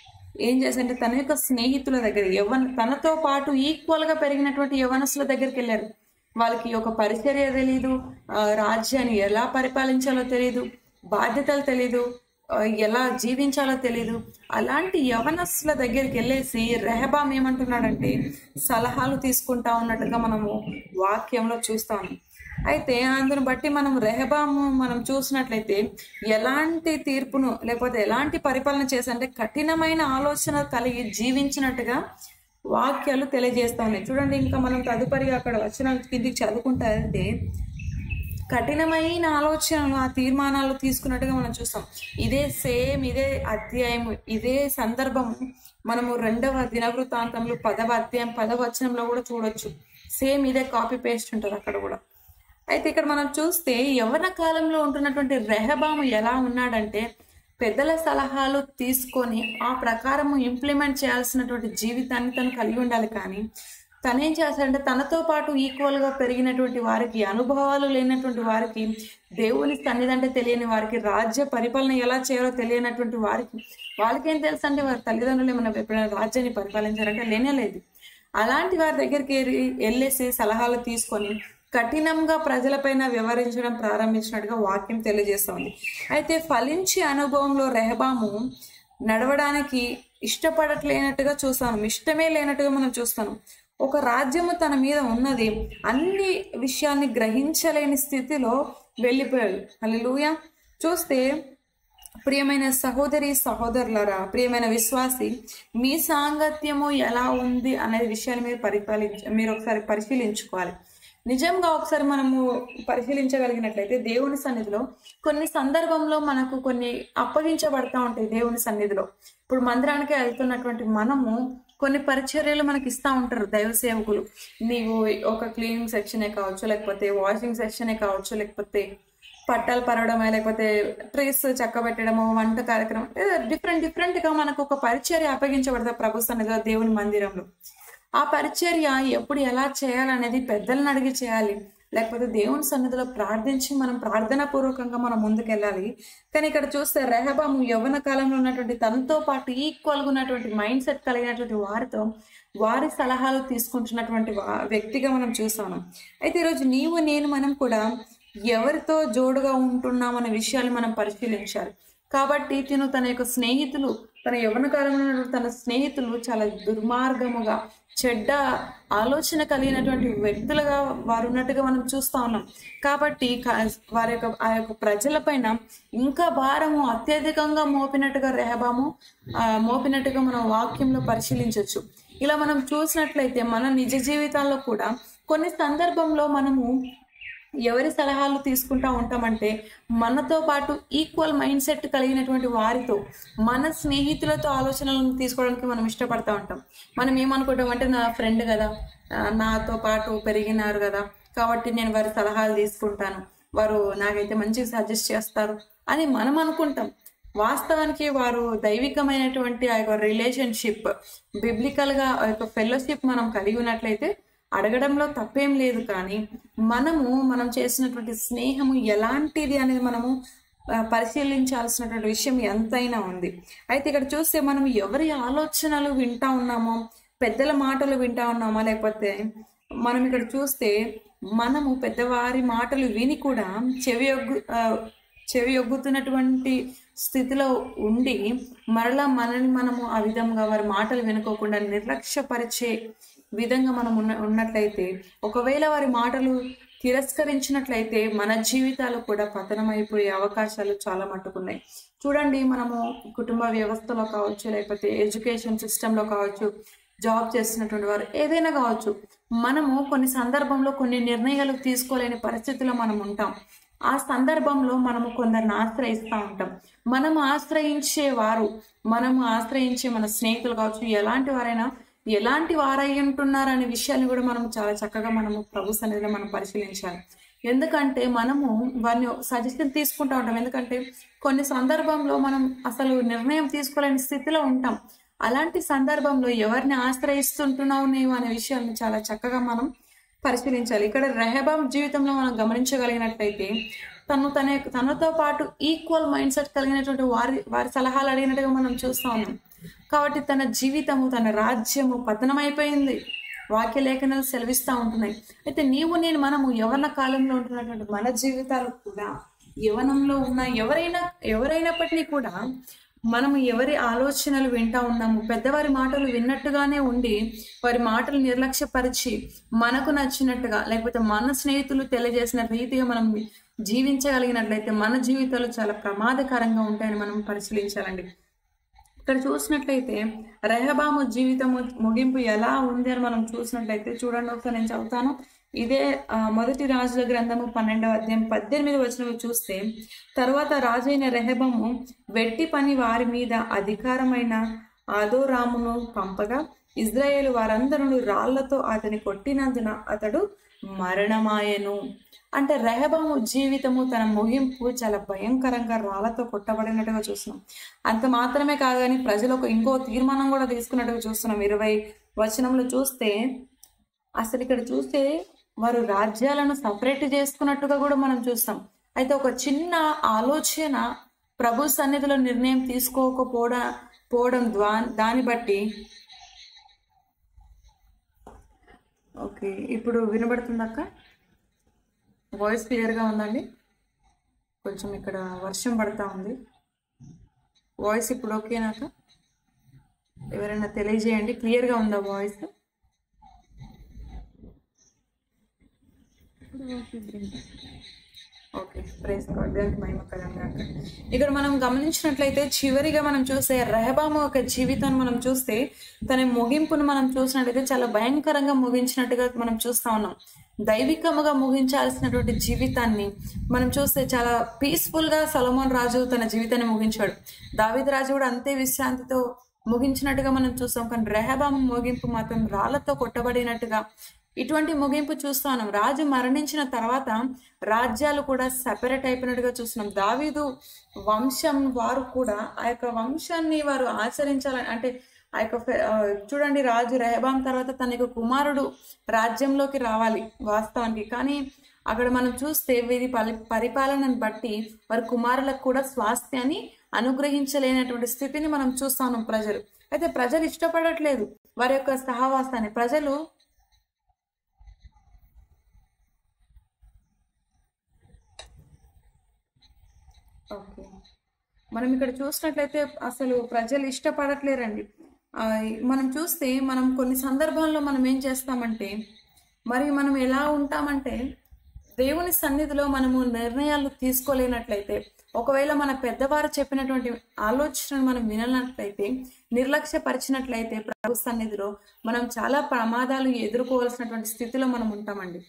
ఏం చేశాడంటే తన యొక్క స్నేహితుల దగ్గర యవన తనతో పాటు ఈక్వల్ గా పెరిగినటువంటి యవనస్తుల దగ్గరికి వెళ్ళారు వాళ్ళకి ఒక పరిచర్య తెలీదు ఆ, రాజ్యాన్ని ఎలా పరిపాలించాలో తెలీదు బాధ్యతలు తెలీదు ఆ, ఎలా జీవించాలో తెలీదు అలాంటి యవనస్తుల దగ్గరికి వెళ్ళేసి రెహబాం ఏమంటున్నాడంటే సలహాలు తీసుకుంటా ఉన్నట్టుగా మనము వాక్యంలో చూస్తాము అయితే అందును బట్టి మనం రెహబాము మనం చూసినట్లయితే ఎలాంటి తీర్పును లేకపోతే ఎలాంటి పరిపాలన చేసంటే కఠినమైన ఆలోచన కలిగి జీవించినట్టుగా వాక్యాలు తెలియజేస్తా ఉన్నాయి చూడండి ఇంకా మనం తదుపరిగా అక్కడ వచ్చిన కిందికి చదువుకుంటా వెళ్తే కఠినమైన ఆలోచనలు ఆ తీర్మానాలు తీసుకున్నట్టుగా మనం చూస్తాం ఇదే సేమ్ ఇదే అధ్యాయం ఇదే సందర్భం మనము రెండవ దినవృత్తాంతంలో పదవ అధ్యాయం పదవ వచనంలో కూడా చూడొచ్చు సేమ్ ఇదే కాపీ పేస్ట్ ఉంటుంది అక్కడ కూడా అయితే ఇక్కడ మనం చూస్తే యవన కాలంలో ఉంటున్నటువంటి రెహబాము ఎలా ఉన్నాడంటే పెద్దల సలహాలు తీసుకొని ఆ ప్రకారము ఇంప్లిమెంట్ చేయాల్సినటువంటి జీవితాన్ని తను కలిగి ఉండాలి కానీ తనేం చేస్తాడంటే తనతో పాటు ఈక్వల్గా పెరిగినటువంటి వారికి అనుభవాలు లేనటువంటి వారికి దేవుని సన్నిధి తెలియని వారికి రాజ్య పరిపాలన ఎలా చేయాలో తెలియనటువంటి వారికి వాళ్ళకేం తెలుసు అంటే వారి తల్లిదండ్రులు ఏమైనా ఎప్పుడైనా రాజ్యాన్ని పరిపాలించారంటే లేనే లేదు అలాంటి వారి దగ్గరికి ఎరి- వెళ్ళేసి సలహాలు తీసుకొని కఠినంగా ప్రజలపైన వ్యవహరించడం ప్రారంభించినట్టుగా వాక్యం తెలియజేస్తోంది అయితే ఫలించే అనుభవంలో రెహబాము నడవడానికి ఇష్టపడట్లేనట్టుగా చూస్తాను ఇష్టమే లేనట్టుగా మనం చూస్తాను ఒక రాజ్యము తన మీద ఉన్నది అన్ని విషయాన్ని గ్రహించలేని స్థితిలో వెళ్ళిపోయాడు హల్లెలూయా చూస్తే ప్రియమైన సహోదరి సహోదరులరా ప్రియమైన విశ్వాసి మీ సాంగత్యము ఎలా ఉంది అనే విషయాన్ని మీరు పరిపాలించ మీరు ఒకసారి పరిశీలించుకోవాలి నిజంగా ఒకసారి మనము పరిశీలించగలిగినట్లయితే దేవుని సన్నిధిలో కొన్ని సందర్భంలో మనకు కొన్ని అప్పగించబడతా ఉంటాయి దేవుని సన్నిధిలో ఇప్పుడు మందిరానికి వెళ్తున్నటువంటి మనము కొన్ని పరిచర్యలు మనకి ఇస్తా ఉంటారు దైవ సేవకులు నీవు ఒక క్లీనింగ్ సెక్షనే కావచ్చు లేకపోతే వాషింగ్ సెక్షనే కావచ్చు లేకపోతే పట్టాలు పరవడమే లేకపోతే ట్రీస్ చక్కబెట్టడము వంట కార్యక్రమం డిఫరెంట్ డిఫరెంట్ గా మనకు ఒక పరిచర్య అప్పగించబడతారు ప్రభు సన్నిధిలో దేవుని మందిరంలో ఆ పరిచర్య ఎప్పుడు ఎలా చేయాలనేది పెద్దలను అడిగి చేయాలి లేకపోతే దేవుని సన్నిధిలో ప్రార్థించి మనం ప్రార్థనా పూర్వకంగా మనం ముందుకెళ్ళాలి కానీ ఇక్కడ చూస్తే రెహబాము యవ్వన కాలంలో ఉన్నటువంటి తనతో పాటు ఈక్వల్గా ఉన్నటువంటి మైండ్ సెట్ కలిగినటువంటి వారితో వారి సలహాలు తీసుకుంటున్నటువంటి వా- వ్యక్తిగా మనం చూసాము అయితే ఈరోజు నీవు నేను మనం కూడా ఎవరితో జోడుగా ఉంటున్నాం అనే విషయాలు మనం పరిశీలించాలి కాబట్టి తిను తన యొక్క స్నేహితులు తన యవ్వన కాలంలో ఉన్నటువంటి తన స్నేహితులు చాలా దుర్మార్గముగా చెడ్డ ఆలోచన కలిగినటువంటి వ్యక్తులుగా వారు ఉన్నట్టుగా మనం చూస్తా ఉన్నాం కాబట్టి క- వారి యొక్క ఆ యొక్క ప్రజలపైన ఇంకా భారము అత్యధికంగా మోపినట్టుగా రెహబాము ఆ, మోపినట్టుగా మనం వాక్యంలో పరిశీలించవచ్చు ఇలా మనం చూసినట్లయితే మన నిజ జీవితాల్లో కూడా కొన్ని సందర్భంలో మనము ఎవరి సలహాలు తీసుకుంటా ఉంటామంటే మనతో పాటు ఈక్వల్ మైండ్ సెట్ కలిగినటువంటి వారితో మన స్నేహితులతో ఆలోచనలను తీసుకోవడానికి మనం ఇష్టపడతా ఉంటాం మనం ఏమనుకుంటాం అంటే నా ఫ్రెండ్ కదా ఆ, నాతో పాటు పెరిగినారు కదా కాబట్టి నేను వారి సలహాలు తీసుకుంటాను వారు నాకైతే మంచిగా సజెస్ట్ చేస్తారు అని మనం అనుకుంటాం వాస్తవానికి వారు దైవికమైనటువంటి ఆ యొక్క రిలేషన్షిప్ బిబ్లికల్ గా ఆ యొక్క ఫెలోషిప్ మనం కలిగి ఉన్నట్లయితే అడగడంలో తప్పేం లేదు కానీ మనము మనం చేసినటువంటి స్నేహము ఎలాంటిది అనేది మనము ఆ, పరిశీలించాల్సినటువంటి విషయం ఎంతైనా ఉంది అయితే ఇక్కడ చూస్తే మనం ఎవరి ఆలోచనలు వింటా ఉన్నామో పెద్దల మాటలు వింటా ఉన్నామా లేకపోతే మనం ఇక్కడ చూస్తే మనము పెద్దవారి మాటలు విని కూడా చెవి యొగ్గు ఆ, చెవి యొగ్గుతున్నటువంటి స్థితిలో ఉండి మరలా మనల్ని మనము ఆ విధంగా వారి మాటలు వినుకోకుండా నిర్లక్ష్యపరిచే విధంగా మనం ఉన్న ఉన్నట్లయితే ఒకవేళ వారి మాటలు తిరస్కరించినట్లయితే మన జీవితాలు కూడా పతనమైపోయే అవకాశాలు చాలా మట్టుకున్నాయి చూడండి మనము కుటుంబ వ్యవస్థలో కావచ్చు లేకపోతే ఎడ్యుకేషన్ సిస్టంలో కావచ్చు జాబ్ చేస్తున్నటువంటి వారు ఏదైనా కావచ్చు మనము కొన్ని సందర్భంలో కొన్ని నిర్ణయాలు తీసుకోలేని పరిస్థితిలో మనం ఉంటాం ఆ సందర్భంలో మనము కొందరిని ఆశ్రయిస్తూ ఉంటాం మనం ఆశ్రయించే వారు మనము ఆశ్రయించే మన స్నేహితులు కావచ్చు ఎలాంటి వారైనా ఎలాంటి వారై ఉంటున్నారు అనే విషయాన్ని కూడా మనం చాలా చక్కగా మనము ప్రభు సన్నిధిలో మనం పరిశీలించాలి ఎందుకంటే మనము వారిని సజెషన్ తీసుకుంటూ ఉంటాం ఎందుకంటే కొన్ని సందర్భంలో మనం అసలు నిర్ణయం తీసుకోలేని స్థితిలో ఉంటాం అలాంటి సందర్భంలో ఎవరిని ఆశ్రయిస్తుంటున్నావు నీవు అనే విషయాన్ని చాలా చక్కగా మనం పరిశీలించాలి ఇక్కడ రెహబాబ్ జీవితంలో మనం గమనించగలిగినట్లయితే తను తన యొక్క- తనతో పాటు ఈక్వల్ మైండ్ సెట్ కలిగినటువంటి వారి వారి సలహాలు అడిగినట్టుగా మనం చూస్తా ఉన్నాం కాబట్టి తన జీవితము తన రాజ్యము పతనమైపోయింది వాక్య లేఖనాలు సెలవిస్తూ ఉంటున్నాయి అయితే నీవు నేను మనము యవన కాలంలో ఉంటున్నటువంటి మన జీవితాలు కూడా యవనంలో ఉన్న ఎవరైనా ఎవరైనప్పటికీ కూడా మనము ఎవరి ఆలోచనలు వింటా ఉన్నాము పెద్దవారి మాటలు విన్నట్టుగానే ఉండి వారి మాటలు నిర్లక్ష్యపరిచి మనకు నచ్చినట్టుగా లేకపోతే మన స్నేహితులు తెలియజేసిన రీతిగా మనం జీవించగలిగినట్లయితే మన జీవితాలు చాలా ప్రమాదకరంగా ఉంటాయని మనం పరిశీలించాలండి ఇక్కడ చూసినట్లయితే రెహబాము జీవితము ముగింపు ఎలా ఉంది అని మనం చూసినట్లయితే చూడండి ఒకసారి నేను చదువుతాను ఇదే ఆ, మొదటి రాజుల గ్రంథము పన్నెండవ అధ్యాయం పద్దెనిమిది వచనం చూస్తే తర్వాత రాజైన రెహబము వెట్టి పని వారి మీద అధికారమైన ఆదోరామును పంపగా ఇజ్రాయేలు వారందరూ రాళ్లతో అతని కొట్టినందున అతడు మరణమాయను అంటే రెహబాము జీవితము తన ముగింపు చాలా భయంకరంగా రాళ్లతో కొట్టబడినట్టుగా చూస్తున్నాం అంత మాత్రమే కాదు కానీ ప్రజలు ఒక ఇంకో తీర్మానం కూడా తీసుకున్నట్టుగా చూస్తున్నాం ఇరవై వచనంలో చూస్తే అసలు ఇక్కడ చూస్తే వారు రాజ్యాలను సపరేట్ చేసుకున్నట్టుగా కూడా మనం చూస్తాం అయితే ఒక చిన్న ఆలోచన ప్రభు సన్నిధిలో నిర్ణయం తీసుకోకపోవడం పోవడం ద్వా దాన్ని బట్టి ఓకే ఇప్పుడు వినబడుతుందక్క వాయిస్ క్లియర్గా ఉందండి కొంచెం ఇక్కడ వర్షం పడతా ఉంది వాయిస్ ఇప్పుడు ఓకేనాక ఎవరైనా తెలియజేయండి క్లియర్గా ఉందా వాయిస్ ఓకే ప్రైజ్ గాడ్ దానికి మహిమ కలంగా ఇక్కడ మనం గమనించినట్లయితే చివరిగా మనం చూస్తే రెహబాము యొక్క జీవితాన్ని మనం చూస్తే తన ముగింపును మనం చూసినట్లయితే చాలా భయంకరంగా ముగించినట్టుగా మనం చూస్తా ఉన్నాం దైవికముగా ముగించాల్సినటువంటి జీవితాన్ని మనం చూస్తే చాలా పీస్ఫుల్ గా సొలమోన్ రాజు తన జీవితాన్ని ముగించాడు దావిద్ రాజు కూడా అంతే విశ్రాంతితో ముగించినట్టుగా మనం చూస్తాం కానీ రెహబాము ముగింపు మాత్రం రాళ్లతో కొట్టబడినట్టుగా ఇటువంటి ముగింపు చూస్తున్నాం రాజు మరణించిన తర్వాత రాజ్యాలు కూడా సెపరేట్ అయిపోయినట్టుగా చూస్తున్నాం దావీదు వంశం వారు కూడా ఆ యొక్క వంశాన్ని వారు ఆచరించాలని అంటే ఆ యొక్క ఫె- ఆ, చూడండి రాజు రెహబాం తర్వాత తన యొక్క కుమారుడు రాజ్యంలోకి రావాలి వాస్తవానికి కానీ అక్కడ మనం చూస్తే వీరి పలి పరిపాలనను బట్టి వారి కుమారులకు కూడా స్వాస్థ్యాన్ని అనుగ్రహించలేనటువంటి స్థితిని మనం చూస్తా ఉన్నాం ప్రజలు అయితే ప్రజలు ఇష్టపడట్లేదు వారి యొక్క సహవాసాన్ని ప్రజలు ఓకే మనం ఇక్కడ చూసినట్లయితే అసలు ప్రజలు ఇష్టపడట్లేరండి ఆ, మనం చూస్తే మనం కొన్ని సందర్భాల్లో మనం ఏం చేస్తామంటే మరి మనం ఎలా ఉంటామంటే దేవుని సన్నిధిలో మనము నిర్ణయాలు తీసుకోలేనట్లయితే ఒకవేళ మన పెద్దవారు చెప్పినటువంటి ఆలోచనను మనం విననట్లయితే నిర్లక్ష్యపరిచినట్లయితే ప్రభు సన్నిధిలో మనం చాలా ప్రమాదాలు ఎదుర్కోవాల్సినటువంటి స్థితిలో మనం ఉంటామండి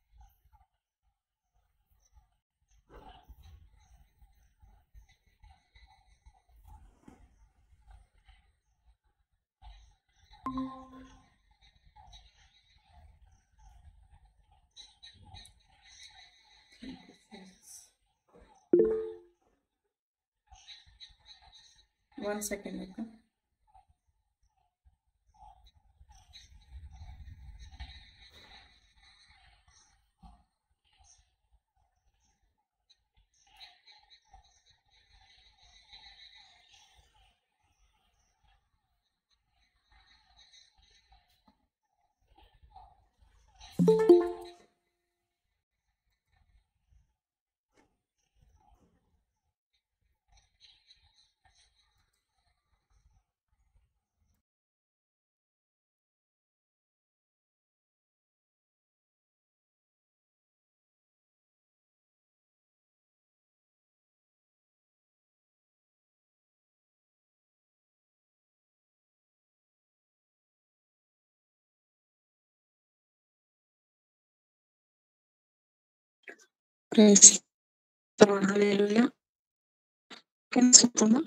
వన్ సెకండ్ అక్క ప్రైజ్ హల్లెలూయా కనిపిస్తుందా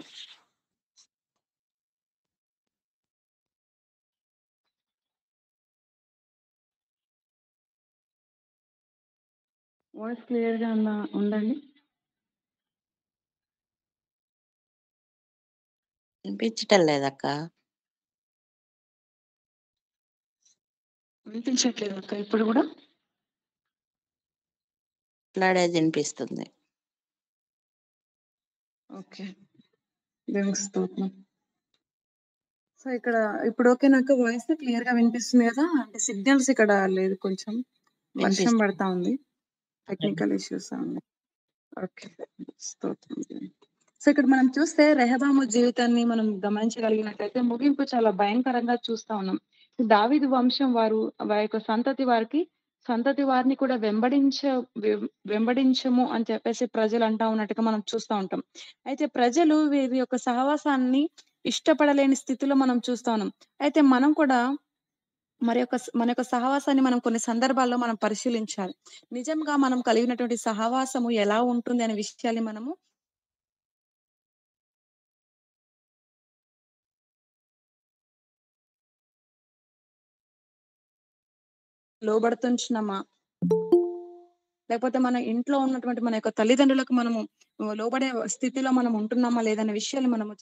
వాయిస్ క్లియర్ గా ఉందా ఉందండి వినిపించటం లేదక్క వినిపించట్లేదు అక్క ఇప్పుడు కూడా మాట్లాడేది వినిపిస్తుంది ఓకే దేవునికి స్తోత్రం సో ఇక్కడ ఇప్పుడు ఓకే నాకు వాయిస్ క్లియర్ గా వినిపిస్తుంది కదా అంటే సిగ్నల్స్ ఇక్కడ లేదు కొంచెం వర్షం వినిపిస్తుంది. పడతా ఉంది టెక్నికల్ ఇష్యూస్ ఉంది ఓకే స్తోత్రం సో ఇక్కడ మనం చూస్తే రెహబాము జీవితాన్ని మనం గమనించగలిగినట్లయితే ముగింపు చాలా భయంకరంగా చూస్తా ఉన్నాం దావిదు వంశం వారు వారి యొక్క సంతతి వారికి సంతతి వారిని కూడా వెంబడించ వెం- వెంబడించము అని చెప్పేసి ప్రజలు అంటా ఉన్నట్టుగా మనం చూస్తూ ఉంటాం అయితే ప్రజలు వీరి యొక్క సహవాసాన్ని ఇష్టపడలేని స్థితిలో మనం చూస్తా ఉన్నాం అయితే మనం కూడా మరి యొక్క మన యొక్క సహవాసాన్ని మనం కొన్ని సందర్భాల్లో మనం పరిశీలించాలి నిజంగా మనం కలిగినటువంటి సహవాసము ఎలా ఉంటుంది అనే విషయాన్ని మనము లోబడుతుంటున్నామా లేకపోతే మన ఇంట్లో ఉన్నటువంటి మన యొక్క తల్లిదండ్రులకు మనము లోబడే స్థితిలో మనం ఉంటున్నామా లేదనే విషయాలు మనము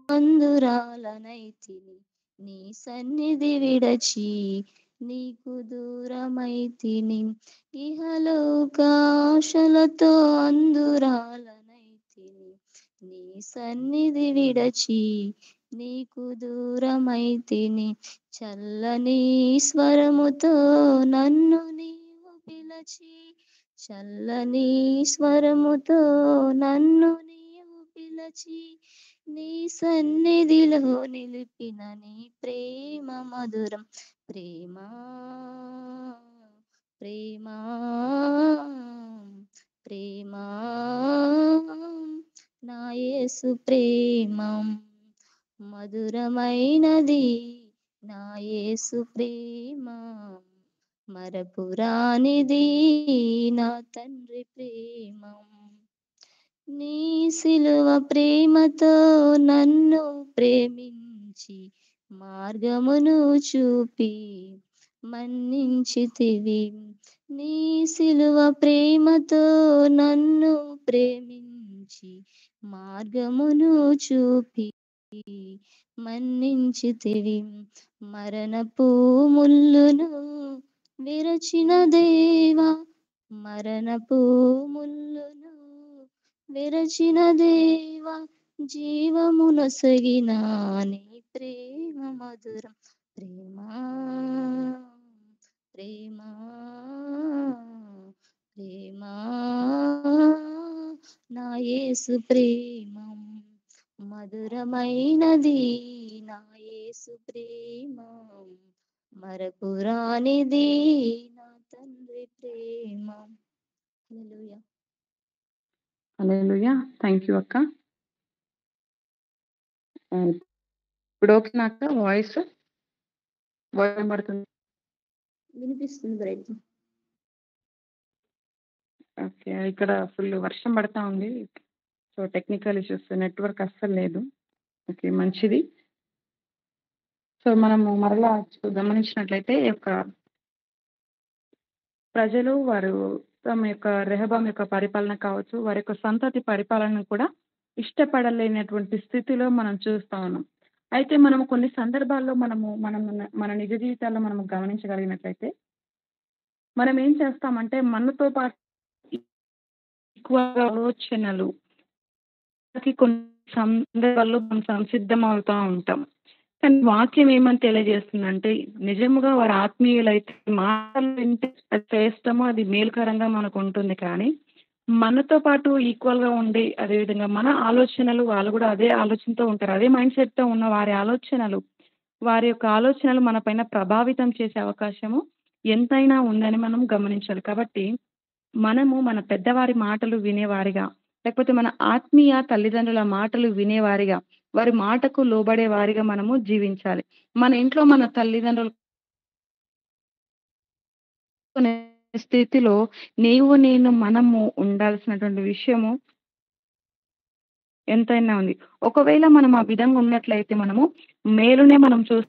అందురాలనైతిని నీ సన్నిధి విడచి నీకు దూరమైతిని ఇహలోకాశలతో అందురాలనైతిని నీ సన్నిధి విడచి నీకు దూరమైతిని చల్లని స్వరముతో నన్ను నీవు పిలచి చల్లని స్వరముతో నన్ను నీవు పిలచి నీ సన్నిధిలో నిలిపిన నీ ప్రేమ మధురం ప్రేమ ప్రేమ ప్రేమ నా యేసు ప్రేమం మధురమైనది నా యేసు ప్రేమ మరపురానిది నా తండ్రి ప్రేమం నీ సిలువ ప్రేమతో నన్ను ప్రేమించి మార్గమును చూపి మన్నించితివి నీ సిలువ ప్రేమతో నన్ను ప్రేమించి మార్గమును చూపి మన్నించితివి మరణపు ముల్లును విరచిన దేవా మరణపు ముల్లును విరచిన దేవా జీవమునొసగిన నీ ప్రేమ మధురం ప్రేమ ప్రేమ ప్రేమ నా యేసు ప్రేమం మధురమైనది నా యేసు ప్రేమం మరపురానిది నా తండ్రి ప్రేమం హల్లెలూయా హల్లెలూయా థ్యాంక్ యూ అక్క ఆ, ఇప్పుడు ఓకేనా అక్క వాయిస్ వాయిస్ వినబడుతుంది వినిపిస్తుంది బ్రైట్ ఓకే ఇక్కడ ఫుల్ వర్షం పడతా ఉంది సో టెక్నికల్ ఇష్యూస్ నెట్వర్క్ అస్సలు లేదు ఓకే మంచిది సో మనము మరలా చూ- గమనించినట్లయితే ఈ యొక్క ప్రజలు వారు తమ యొక్క రెహబాం యొక్క పరిపాలన కావచ్చు వారి యొక్క సంతతి పరిపాలన కూడా ఇష్టపడలేనటువంటి స్థితిలో మనం చూస్తా ఉన్నాం అయితే మనము కొన్ని సందర్భాల్లో మనము మనం మన నిజ జీవితాల్లో మనము గమనించగలిగినట్లయితే మనం ఏం చేస్తామంటే మనతో పాటు ఎక్కువ ఆలోచనలు మనకి కొన్ని సందర్భాల్లో మనం సంసిద్ధం అవుతా ఉంటాం కానీ వాక్యం ఏమని తెలియజేస్తుందంటే నిజముగా వారి ఆత్మీయులైతే మాటలు వింటే అది శ్రేష్టమో అది మేలుకరంగా మనకు ఉంటుంది కానీ మనతో పాటు ఈక్వల్ గా ఉండి అదేవిధంగా మన ఆలోచనలు వాళ్ళు కూడా అదే ఆలోచనతో ఉంటారు అదే మైండ్ సెట్ తో ఉన్న వారి ఆలోచనలు వారి యొక్క ఆలోచనలు మన పైన ప్రభావితం చేసే అవకాశము ఎంతైనా ఉందని మనం గమనించాలి కాబట్టి మనము మన పెద్దవారి మాటలు వినేవారిగా లేకపోతే మన ఆత్మీయ తల్లిదండ్రుల మాటలు వినేవారిగా వారి మాటకు లోబడే వారిగా మనము జీవించాలి మన ఇంట్లో మన తల్లిదండ్రులు కొనే స్థితిలో నీవు నేను మనము ఉండాల్సినటువంటి విషయము ఎంతైనా ఉంది ఒకవేళ మనం ఆ విధంగా ఉన్నట్లయితే మనము మేలునే మనం చూ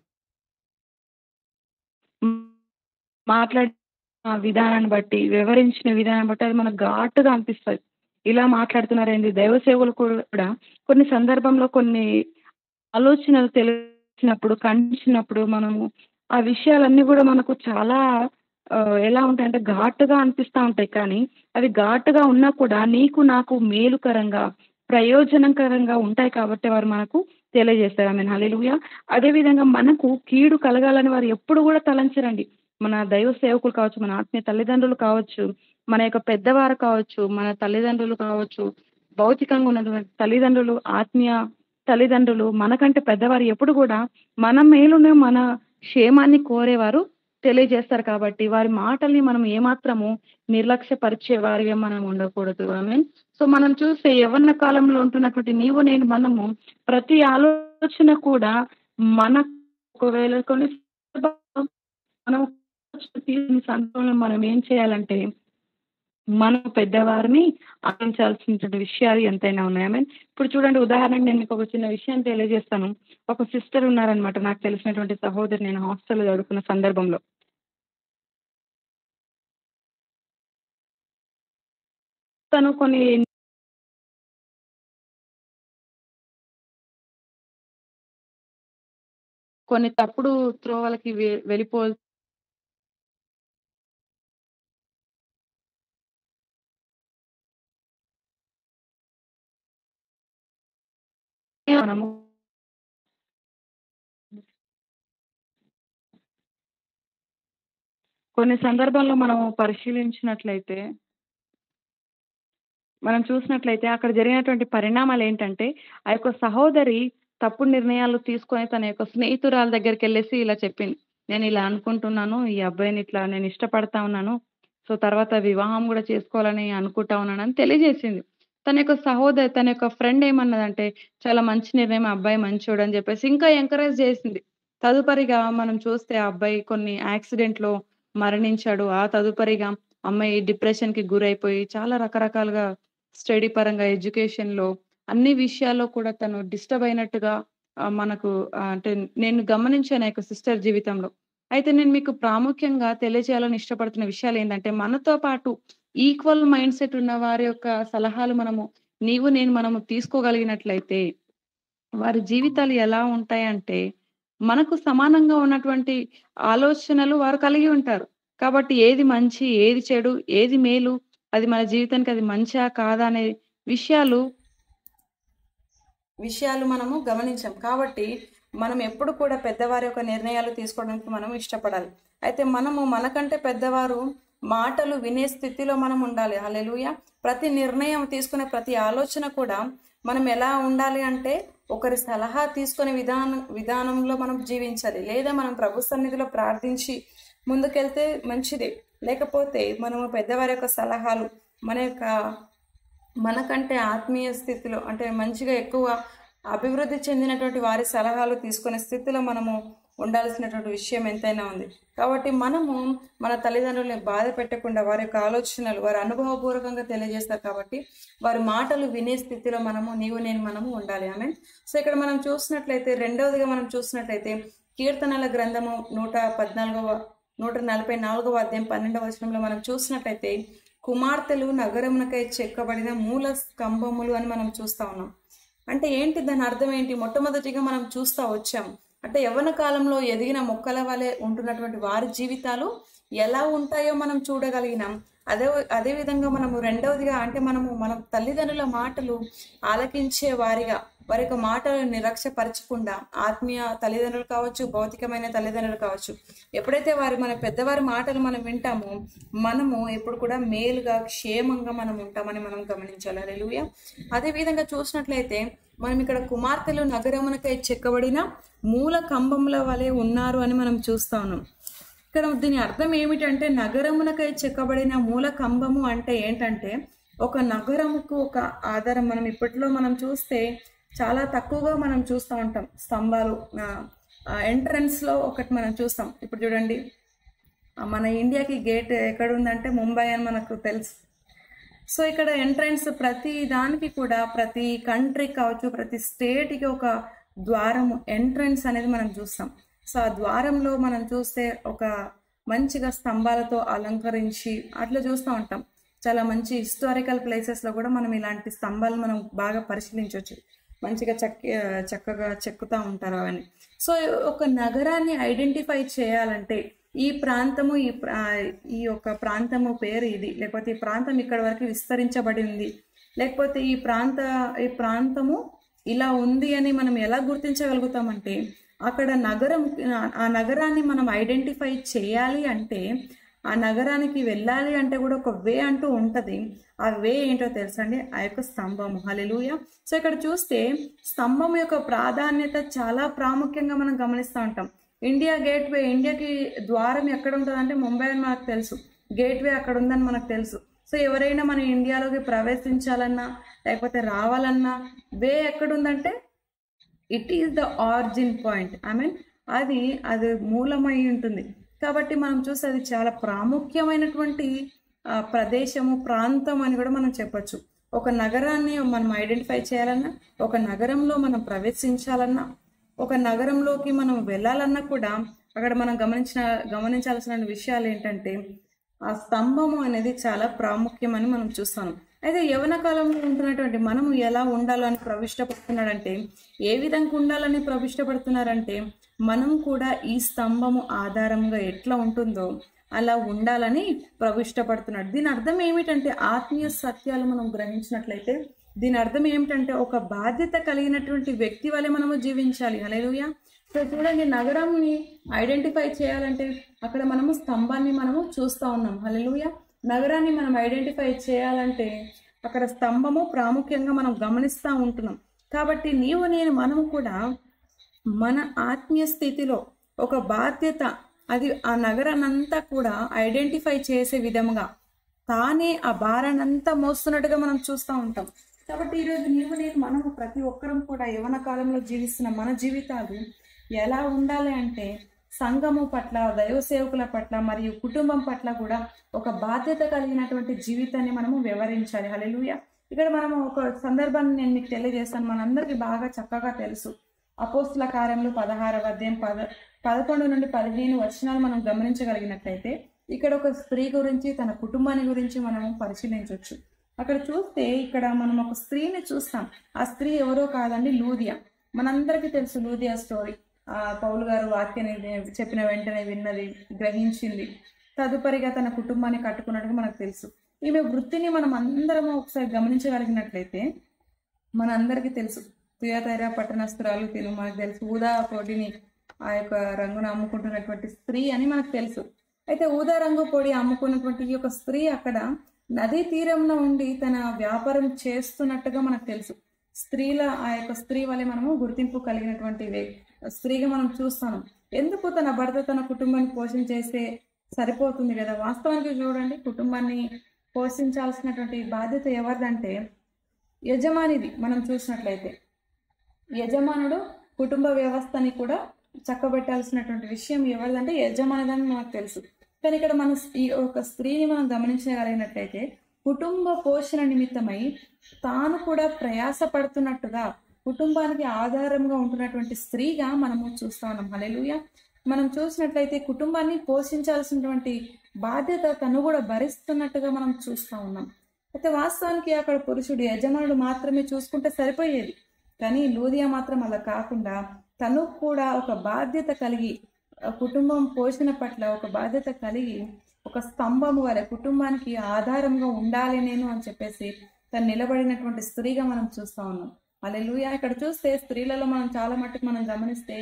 మాట్లాడే ఆ విధానాన్ని బట్టి వివరించిన విధానం బట్టి అది మనకు ఘాటుగా అనిపిస్తుంది ఇలా మాట్లాడుతున్నారేంది దైవ సేవలు కూడా కొన్ని సందర్భంలో కొన్ని ఆలోచనలు తెలిసినప్పుడు ఖండించినప్పుడు మనము ఆ విషయాలన్నీ కూడా మనకు చాలా ఆ, ఎలా ఉంటాయంటే ఘాటుగా అనిపిస్తూ ఉంటాయి కానీ అవి ఘాటుగా ఉన్నా కూడా నీకు నాకు మేలుకరంగా ప్రయోజనకరంగా ఉంటాయి కాబట్టి వారు మనకు తెలియజేస్తారు ఆమె హల్లెలూయా అదేవిధంగా మనకు కీడు కలగాలని వారు ఎప్పుడు కూడా తలంచరండి మన దైవ సేవకులు కావచ్చు మన ఆత్మీయ తల్లిదండ్రులు కావచ్చు మన యొక్క పెద్దవారు కావచ్చు మన తల్లిదండ్రులు కావచ్చు భౌతికంగా ఉన్నటువంటి తల్లిదండ్రులు ఆత్మీయ తల్లిదండ్రులు మనకంటే పెద్దవారు ఎప్పుడు కూడా మన మేలునే మన క్షేమాన్ని కోరేవారు తెలియజేస్తారు కాబట్టి వారి మాటల్ని మనం ఏమాత్రము నిర్లక్ష్యపరిచే వారిగా మనం ఉండకూడదు ఆమె సో మనం చూస్తే యవన కాలంలో ఉంటున్నటువంటి నీవు నేను మనము ప్రతి ఆలోచన కూడా మన ఒకవేళ కొన్ని సందర్భాల్లో మనం తీసుకునే సందర్భంలో మనం ఏం చేయాలంటే మన పెద్దవారిని ఆలోచించాల్సినటువంటి విషయాలు ఎంతైనా ఉన్నాయి I mean, ఇప్పుడు చూడండి ఉదాహరణకు నేను మీకు ఒక చిన్న విషయం తెలియజేస్తాను ఒక సిస్టర్ ఉన్నారనమాట నాకు తెలిసినటువంటి సహోదరి నేను హాస్టల్లో చదువుకున్న సందర్భంలో తను కొన్ని కొన్ని తప్పుడు త్రోవలకి వె- వెళ్ళిపో మనము కొన్ని సందర్భాల్లో మనం పరిశీలించినట్లయితే మనం చూసినట్లయితే అక్కడ జరిగినటువంటి పరిణామాలు ఏంటంటే ఆ యొక్క సహోదరి తప్పుడు నిర్ణయాలు తీసుకొని తన యొక్క స్నేహితురాల దగ్గరికి వెళ్ళేసి ఇలా చెప్పింది నేను ఇలా అనుకుంటున్నాను ఈ అబ్బాయిని ఇట్లా నేను ఇష్టపడతా ఉన్నాను సో తర్వాత వివాహం కూడా చేసుకోవాలని అనుకుంటా ఉన్నాను అని తెలియజేసింది తన యొక్క సహోదరి తన యొక్క ఫ్రెండ్ ఏమన్నదంటే చాలా మంచి నిర్ణయం ఆ అబ్బాయి మంచోడు అని చెప్పేసి ఇంకా ఎంకరేజ్ చేసింది తదుపరిగా మనం చూస్తే ఆ అబ్బాయి కొన్ని యాక్సిడెంట్ లో మరణించాడు ఆ తదుపరిగా అమ్మాయి డిప్రెషన్ కి గురైపోయి చాలా రకరకాలుగా స్టడీ పరంగా ఎడ్యుకేషన్ లో అన్ని విషయాల్లో కూడా తను డిస్టర్బ్ అయినట్టుగా ఆ, మనకు ఆ, అంటే నేను గమనించాను ఆ యొక్క సిస్టర్ జీవితంలో అయితే నేను మీకు ప్రాముఖ్యంగా తెలియజేయాలని ఇష్టపడుతున్న విషయాలు ఏంటంటే మనతో పాటు ఈక్వల్ మైండ్ సెట్ ఉన్న వారి యొక్క సలహాలు మనము నీవు నేను మనము తీసుకోగలిగినట్లయితే వారి జీవితాలు ఎలా ఉంటాయంటే మనకు సమానంగా ఉన్నటువంటి ఆలోచనలు వారు కలిగి ఉంటారు కాబట్టి ఏది మంచి ఏది చెడు ఏది మేలు అది మన జీవితానికి అది మంచా కాదా అనే విషయాలు విషయాలు మనము గమనించాం కాబట్టి మనం ఎప్పుడు కూడా పెద్దవారి యొక్క నిర్ణయాలు తీసుకోవడానికి మనం ఇష్టపడాలి అయితే మనము మనకంటే పెద్దవారు మాటలు వినే స్థితిలో మనం ఉండాలి హల్లెలూయ ప్రతి నిర్ణయం తీసుకునే ప్రతి ఆలోచన కూడా మనం ఎలా ఉండాలి అంటే ఒకరి సలహా తీసుకునే విధానం విధానంలో మనం జీవించాలి లేదా మనం ప్రభు సన్నిధిలో ప్రార్థించి ముందుకెళ్తే మంచిదే లేకపోతే మనము పెద్దవారి యొక్క సలహాలు మన యొక్క మనకంటే ఆత్మీయ స్థితిలో అంటే మంచిగా ఎక్కువ అభివృద్ధి చెందినటువంటి వారి సలహాలు తీసుకునే స్థితిలో మనము ఉండాల్సినటువంటి విషయం ఎంతైనా ఉంది కాబట్టి మనము మన తల్లిదండ్రులని బాధ పెట్టకుండా వారి యొక్క ఆలోచనలు వారి అనుభవపూర్వకంగా తెలియజేస్తారు కాబట్టి వారి మాటలు వినే స్థితిలో మనము నీవు నేను మనము ఉండాలి ఆమె సో ఇక్కడ మనం చూసినట్లయితే రెండవదిగా మనం చూసినట్లయితే కీర్తనల గ్రంథము నూట పద్నాలుగవ నూట నలభై నాలుగవ అధ్యాయం పన్నెండవ వచనంలో మనం చూసినట్లయితే కుమార్తెలు నగరమునకై చెక్కబడిన మూల స్తంభములు అని మనం చూస్తా ఉన్నాం అంటే ఏంటి దాని అర్థం ఏంటి మొట్టమొదటిగా మనం చూస్తా వచ్చాం అంటే యవ్వన కాలంలో ఎదిగిన మొక్కల వలె ఉంటున్నటువంటి వారి జీవితాలు ఎలా ఉంటాయో మనం చూడగలిగినాం అదే అదే విధంగా మనము రెండవదిగా అంటే మనము మన తల్లిదండ్రుల మాటలు ఆలకించే వారిగా వారి యొక్క మాటలను నిరక్షపరచకుండా ఆత్మీయ తల్లిదండ్రులు కావచ్చు భౌతికమైన తల్లిదండ్రులు కావచ్చు ఎప్పుడైతే వారి మన పెద్దవారి మాటలు మనం వింటామో మనము ఎప్పుడు కూడా మేలుగా క్షేమంగా మనం ఉంటామని మనం గమనించాలి అలెలుయ అదే విధంగా చూసినట్లయితే మనం ఇక్కడ కుమార్తెలు నగరమునకై చెక్కబడిన మూల కంబముల వలె ఉన్నారు అని మనం చూస్తా ఉన్నాం ఇక్కడ దీని అర్థం ఏమిటంటే నగరమునకై చెక్కబడిన మూల కంబము అంటే ఏంటంటే ఒక నగరముకు ఒక ఆధారం మనం ఇప్పట్లో మనం చూస్తే చాలా తక్కువగా మనం చూస్తూ ఉంటాం స్తంభాలు ఎంట్రన్స్ లో ఒకటి మనం చూస్తాం ఇప్పుడు చూడండి ఆ, మన ఇండియాకి గేట్ ఎక్కడ ఉందంటే ముంబై అని మనకు తెలుసు సో ఇక్కడ ఎంట్రన్స్ ప్రతి దానికి కూడా ప్రతి కంట్రీ కావచ్చు ప్రతి స్టేట్కి ఒక ద్వారము ఎంట్రన్స్ అనేది మనం చూస్తాం సో ఆ ద్వారంలో మనం చూస్తే ఒక మంచిగా స్తంభాలతో అలంకరించి అట్లా చూస్తూ ఉంటాం చాలా మంచి హిస్టారికల్ ప్లేసెస్లో కూడా మనం ఇలాంటి స్తంభాలు మనం బాగా పరిశీలించవచ్చు మంచిగా చక్క చక్కగా చెక్కుతూ ఉంటారు అవన్నీ సో ఒక నగరాన్ని ఐడెంటిఫై చేయాలంటే ఈ ప్రాంతము ఈ ప్రా ఈ యొక్క ప్రాంతము పేరు ఇది లేకపోతే ఈ ప్రాంతం ఇక్కడ వరకు విస్తరించబడి ఉంది లేకపోతే ఈ ప్రాంత ఈ ప్రాంతము ఇలా ఉంది అని మనం ఎలా గుర్తించగలుగుతామంటే అక్కడ నగరం ఆ నగరాన్ని మనం ఐడెంటిఫై చేయాలి అంటే ఆ నగరానికి వెళ్ళాలి అంటే కూడా ఒక వే అంటూ ఉంటుంది ఆ వే ఏంటో తెలుసండి ఆ యొక్క స్తంభము హలెలుయ సో ఇక్కడ చూస్తే స్తంభం యొక్క ప్రాధాన్యత చాలా ప్రాముఖ్యంగా మనం గమనిస్తూ ఉంటాం ఇండియా గేట్ వే ఇండియాకి ద్వారం ఎక్కడ ఉంటుందంటే ముంబై అని మనకు తెలుసు గేట్ వే అక్కడ ఉందని మనకు తెలుసు సో ఎవరైనా మన ఇండియాలోకి ప్రవేశించాలన్నా లేకపోతే రావాలన్నా వే ఎక్కడుందంటే it is the origin point I mean అది అది మూలమై ఉంటుంది కాబట్టి మనం చూస్తే అది చాలా ప్రాముఖ్యమైనటువంటి ఆ, ప్రదేశము ప్రాంతం అని కూడా మనం చెప్పొచ్చు ఒక నగరాన్ని మనం ఐడెంటిఫై చేయాలన్నా ఒక నగరంలో మనం ప్రవేశించాలన్నా ఒక నగరంలోకి మనం వెళ్ళాలన్నా కూడా అక్కడ మనం గమనించిన గమనించాల్సిన విషయాలు ఏంటంటే ఆ స్తంభము అనేది చాలా ప్రాముఖ్యమని మనం చూస్తాం అయితే యవన కాలంలో ఉంటున్నటువంటి మనము ఎలా ఉండాలని ప్రవిష్టపడుతున్నాడంటే ఏ విధంగా ఉండాలని ప్రవిష్టపడుతున్నారంటే మనం కూడా ఈ స్తంభము ఆధారంగా ఎట్లా ఉంటుందో అలా ఉండాలని ప్రవిష్టపడుతున్నాడు దీని అర్థం ఏమిటంటే ఆత్మీయ సత్యాలు మనం గ్రహించినట్లయితే దీని అర్థం ఏమిటంటే ఒక బాధ్యత కలిగినటువంటి వ్యక్తి వలె మనము జీవించాలి హల్లెలూయా సో చూడండి నగరంని ఐడెంటిఫై చేయాలంటే అక్కడ మనము స్తంభాన్ని మనము చూస్తూ ఉన్నాం హల్లెలూయా నగరాన్ని మనం ఐడెంటిఫై చేయాలంటే అక్కడ స్తంభము ప్రాముఖ్యంగా మనం గమనిస్తూ ఉంటున్నాం కాబట్టి నీవు నేను మనము కూడా మన ఆత్మీయ స్థితిలో ఒక బాధ్యత అది ఆ నగరాన్నంతా కూడా ఐడెంటిఫై చేసే విధముగా తానే ఆ భారాన్నంతా మోస్తున్నట్టుగా మనం చూస్తూ ఉంటాం కాబట్టి ఈరోజు నీవు నేను మనము ప్రతి ఒక్కరం కూడా యవన కాలంలో జీవిస్తున్న మన జీవితాలు ఎలా ఉండాలి అంటే సంఘము పట్ల దైవ సేవకుల పట్ల మరియు కుటుంబం పట్ల కూడా ఒక బాధ్యత కలిగినటువంటి జీవితాన్ని మనము వివరించాలి హల్లెలూయా ఇక్కడ మనము ఒక సందర్భాన్ని నేను మీకు తెలియజేస్తాను మనందరికీ బాగా చక్కగా తెలుసు అపోస్తుల కార్యంలో పదహారవ అధ్యాయం పద పదకొండు నుండి పదిహేను వచనాలు మనం గమనించగలిగినట్లయితే ఇక్కడ ఒక స్త్రీ గురించి తన కుటుంబాన్ని గురించి మనం పరిశీలించవచ్చు అక్కడ చూస్తే ఇక్కడ మనం ఒక స్త్రీని చూస్తాం ఆ స్త్రీ ఎవరో కాదండి లూదియా మనందరికీ తెలుసు లూదియా స్టోరీ ఆ పౌలు గారు వాక్యాన్ని చెప్పిన వెంటనే విన్నది గ్రహించింది తదుపరిగా తన కుటుంబాన్ని కట్టుకున్నట్టుగా మనకు తెలుసు ఈమె వృత్తిని మనం అందరము ఒకసారి గమనించగలిగినట్లయితే మనందరికీ తెలుసు తుయతైరా పట్టణస్తురాలు తిను మనకు తెలుసు ఊదా పొడిని ఆ యొక్క రంగును అమ్ముకుంటున్నటువంటి స్త్రీ అని మనకు తెలుసు అయితే ఊదా రంగు పొడి అమ్ముకున్నటువంటి ఈ యొక్క స్త్రీ అక్కడ నదీ తీరంలో ఉండి తన వ్యాపారం చేస్తున్నట్టుగా మనకు తెలుసు స్త్రీల ఆ యొక్క స్త్రీ వల్ల మనము గుర్తింపు కలిగినటువంటి వే- స్త్రీగా మనం చూస్తాం ఎందుకు తన భర్త తన కుటుంబాన్ని పోషణ చేస్తే సరిపోతుంది కదా వాస్తవానికి చూడండి కుటుంబాన్ని పోషించాల్సినటువంటి బాధ్యత ఎవరిదంటే యజమానిది మనం చూసినట్లయితే యజమానుడు కుటుంబ వ్యవస్థని కూడా చక్కబెట్టాల్సినటువంటి విషయం ఎవరిదంటే యజమానిదని మనకు తెలుసు కానీ ఇక్కడ మన ఈ ఒక స్త్రీని మనం గమనించగలిగినట్లయితే కుటుంబ పోషణ నిమిత్తమై తాను కూడా ప్రయాస పడుతున్నట్టుగా కుటుంబానికి ఆధారంగా ఉంటున్నటువంటి స్త్రీగా మనము చూస్తా ఉన్నాం హల్లెలూయా మనం చూసినట్లయితే కుటుంబాన్ని పోషించాల్సినటువంటి బాధ్యత తను కూడా భరిస్తున్నట్టుగా మనం చూస్తా ఉన్నాం అయితే వాస్తవానికి అక్కడ పురుషుడు యజమానుడు మాత్రమే చూసుకుంటే సరిపోయేది కానీ లూదియా మాత్రం అలా కాకుండా తను కూడా ఒక బాధ్యత కలిగి ఆ కుటుంబం పోషణ పట్ల ఒక బాధ్యత కలిగి ఒక స్తంభము వలె కుటుంబానికి ఆధారంగా ఉండాలి నేను అని చెప్పేసి తను నిలబడినటువంటి స్త్రీగా మనం చూస్తా ఉన్నాం అలెలుయా ఇక్కడ చూస్తే స్త్రీలలో మనం చాలా మట్టుకు మనం గమనిస్తే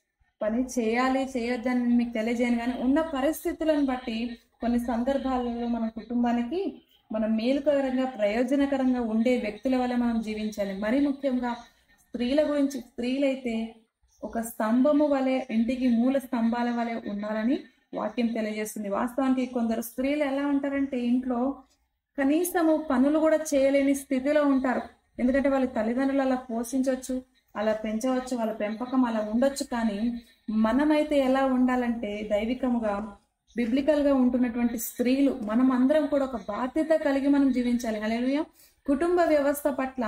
పని చేయాలి చేయొద్దని మీకు తెలియజేయను కానీ ఉన్న పరిస్థితులను బట్టి కొన్ని సందర్భాలలో మన కుటుంబానికి మనం మేలుకరంగా ప్రయోజనకరంగా ఉండే వ్యక్తుల వల్ల మనం జీవించాలి మరీ ముఖ్యంగా స్త్రీల గురించి స్త్రీలైతే ఒక స్తంభము వలె ఇంటికి మూల స్తంభాల వలె ఉండాలని వాక్యం తెలియజేస్తుంది వాస్తవానికి కొందరు స్త్రీలు ఎలా ఉంటారంటే ఇంట్లో కనీసము పనులు కూడా చేయలేని స్థితిలో ఉంటారు ఎందుకంటే వాళ్ళ తల్లిదండ్రులు అలా పోషించవచ్చు అలా పెంచవచ్చు వాళ్ళ పెంపకం అలా ఉండొచ్చు కానీ మనమైతే ఎలా ఉండాలంటే దైవికముగా బిబ్లికల్ గా ఉంటున్నటువంటి స్త్రీలు మనం అందరం కూడా ఒక బాధ్యత కలిగి మనం జీవించాలి హల్లెలూయా కుటుంబ వ్యవస్థ పట్ల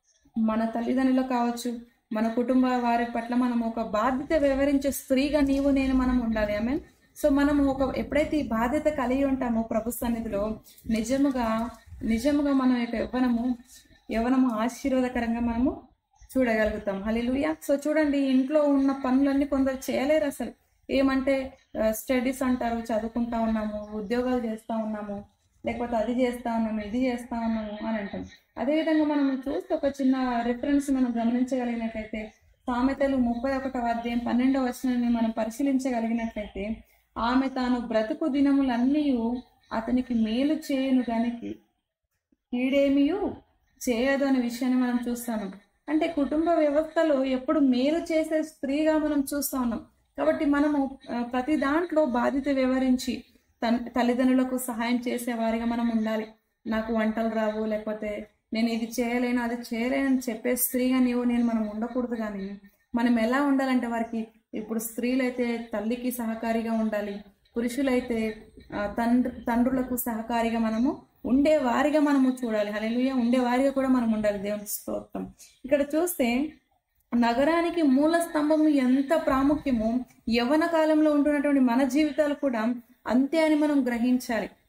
మన తల్లిదండ్రులు కావచ్చు మన కుటుంబ వారి పట్ల మనం ఒక బాధ్యత వివరించే స్త్రీగా నీవు నేను మనం ఉండాలి ఆమె సో మనం ఒక ఎప్పుడైతే ఈ బాధ్యత కలిగి ఉంటామో ప్రభు సన్నిధిలో నిజముగా నిజముగా మనం యొక్క యవ్వనము యవ్వనము ఆశీర్వాదకరంగా మనము చూడగలుగుతాం హలిలుయా సో చూడండి ఇంట్లో ఉన్న పనులన్నీ కొందరు చేయలేరు అసలు ఏమంటే స్టడీస్ అంటారు చదువుకుంటా ఉన్నాము ఉద్యోగాలు చేస్తా ఉన్నాము లేకపోతే అది చేస్తా ఉన్నాము ఇది చేస్తా ఉన్నాము అని అంటాం అదేవిధంగా మనం చూస్తే ఒక చిన్న రిఫరెన్స్ మనం గమనించగలిగినట్లయితే సామెతలు ముప్పై ఒకటవ అధ్యాయం పన్నెండవ వచనాన్ని మనం పరిశీలించగలిగినట్లయితే ఆమె తాను బ్రతుకు దినములన్నీ అతనికి మేలు చేయను గానికి కీడేమియు చేయదు అనే విషయాన్ని మనం చూస్తాము అంటే కుటుంబ వ్యవస్థలో ఎప్పుడు మేలు చేసే స్త్రీగా మనం చూస్తా ఉన్నాం కాబట్టి మనము ఆ, ప్రతి దాంట్లో బాధ్యత వివరించి తన్ తల్లిదండ్రులకు సహాయం చేసే వారిగా మనం ఉండాలి నాకు వంటలు రావు లేకపోతే నేను ఇది చేయలేను అది చేయలేను అని చెప్పే స్త్రీగా నీవు నేను మనం ఉండకూడదు కానీ మనం ఎలా ఉండాలంటే వారికి ఇప్పుడు స్త్రీలైతే తల్లికి సహకారిగా ఉండాలి పురుషులైతే ఆ, తండ్రి తండ్రులకు సహకారిగా మనము ఉండే వారిగా మనము చూడాలి హల్లెలూయా ఉండే వారిగా కూడా మనం ఉండాలి దేవుని స్తోత్రం ఇక్కడ చూస్తే నగరానికి మూల స్తంభము ఎంత ప్రాముఖ్యమో యవన కాలంలో ఉంటున్నటువంటి మన జీవితాలు కూడా అంతే అని మనం గ్రహించాలి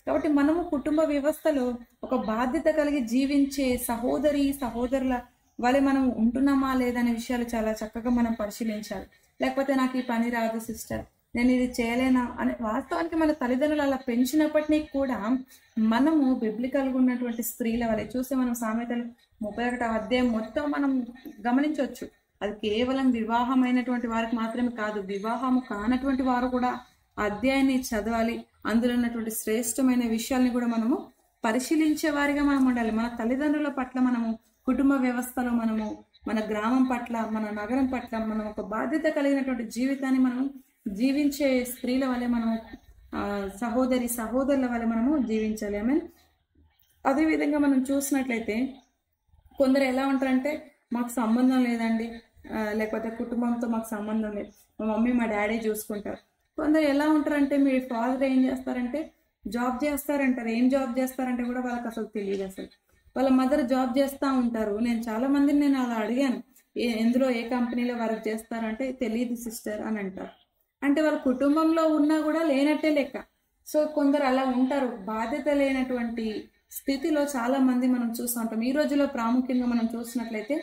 కాబట్టి మనము కుటుంబ వ్యవస్థలో ఒక బాధ్యత కలిగి జీవించే సహోదరి సహోదరుల వలె మనం ఉంటున్నామా లేదనే విషయాలు చాలా చక్కగా మనం పరిశీలించాలి లేకపోతే నాకు ఈ పని రాదు సిస్టర్ నేను ఇది చేయలేనా అని వాస్తవానికి మన తల్లిదండ్రులు అలా పెంచినప్పటికీ కూడా మనము బిబ్లికల్గా ఉన్నటువంటి స్త్రీల వలె చూస్తే మనం సామెతలు ముప్పై ఒకటో అధ్యాయం మొత్తం మనం గమనించవచ్చు అది కేవలం వివాహమైనటువంటి వారికి మాత్రమే కాదు వివాహము కానటువంటి వారు కూడా ఆ అధ్యాయాన్ని చదవాలి అందులో ఉన్నటువంటి శ్రేష్టమైన విషయాల్ని కూడా మనము పరిశీలించే వారిగా మనం ఉండాలి మన తల్లిదండ్రుల పట్ల మనము కుటుంబ వ్యవస్థలో మనము మన గ్రామం పట్ల మన నగరం పట్ల మనం ఒక బాధ్యత కలిగినటువంటి జీవితాన్ని మనం జీవించే స్త్రీల వలె మనము ఆ, సహోదరి సహోదరుల వలె మనము జీవించాలి ఐ మీన్ అదేవిధంగా మనం చూసినట్లయితే కొందరు ఎలా ఉంటారంటే మాకు సంబంధం లేదండి ఆ, లేకపోతే కుటుంబంతో మాకు సంబంధం లేదు మా మమ్మీ మా డాడీ చూసుకుంటారు కొందరు ఎలా ఉంటారంటే మీ ఫాదర్ ఏం చేస్తారంటే జాబ్ చేస్తారంటారు ఏం జాబ్ చేస్తారంటే కూడా వాళ్ళకి అసలు తెలియదు అసలు వాళ్ళ మదర్ జాబ్ చేస్తూ ఉంటారు నేను చాలా మందిని నేను అలా అడిగాను ఏ ఎందులో ఏ కంపెనీలో వర్క్ చేస్తారంటే తెలియదు సిస్టర్ అని అంటారు అంటే వాళ్ళ కుటుంబంలో ఉన్నా కూడా లేనట్టే లెక్క సో కొందరు అలా ఉంటారు బాధ్యత లేనటువంటి స్థితిలో చాలా మంది మనం చూస్తూ ఉంటాం ఈ రోజులో ప్రాముఖ్యంగా మనం చూసినట్లయితే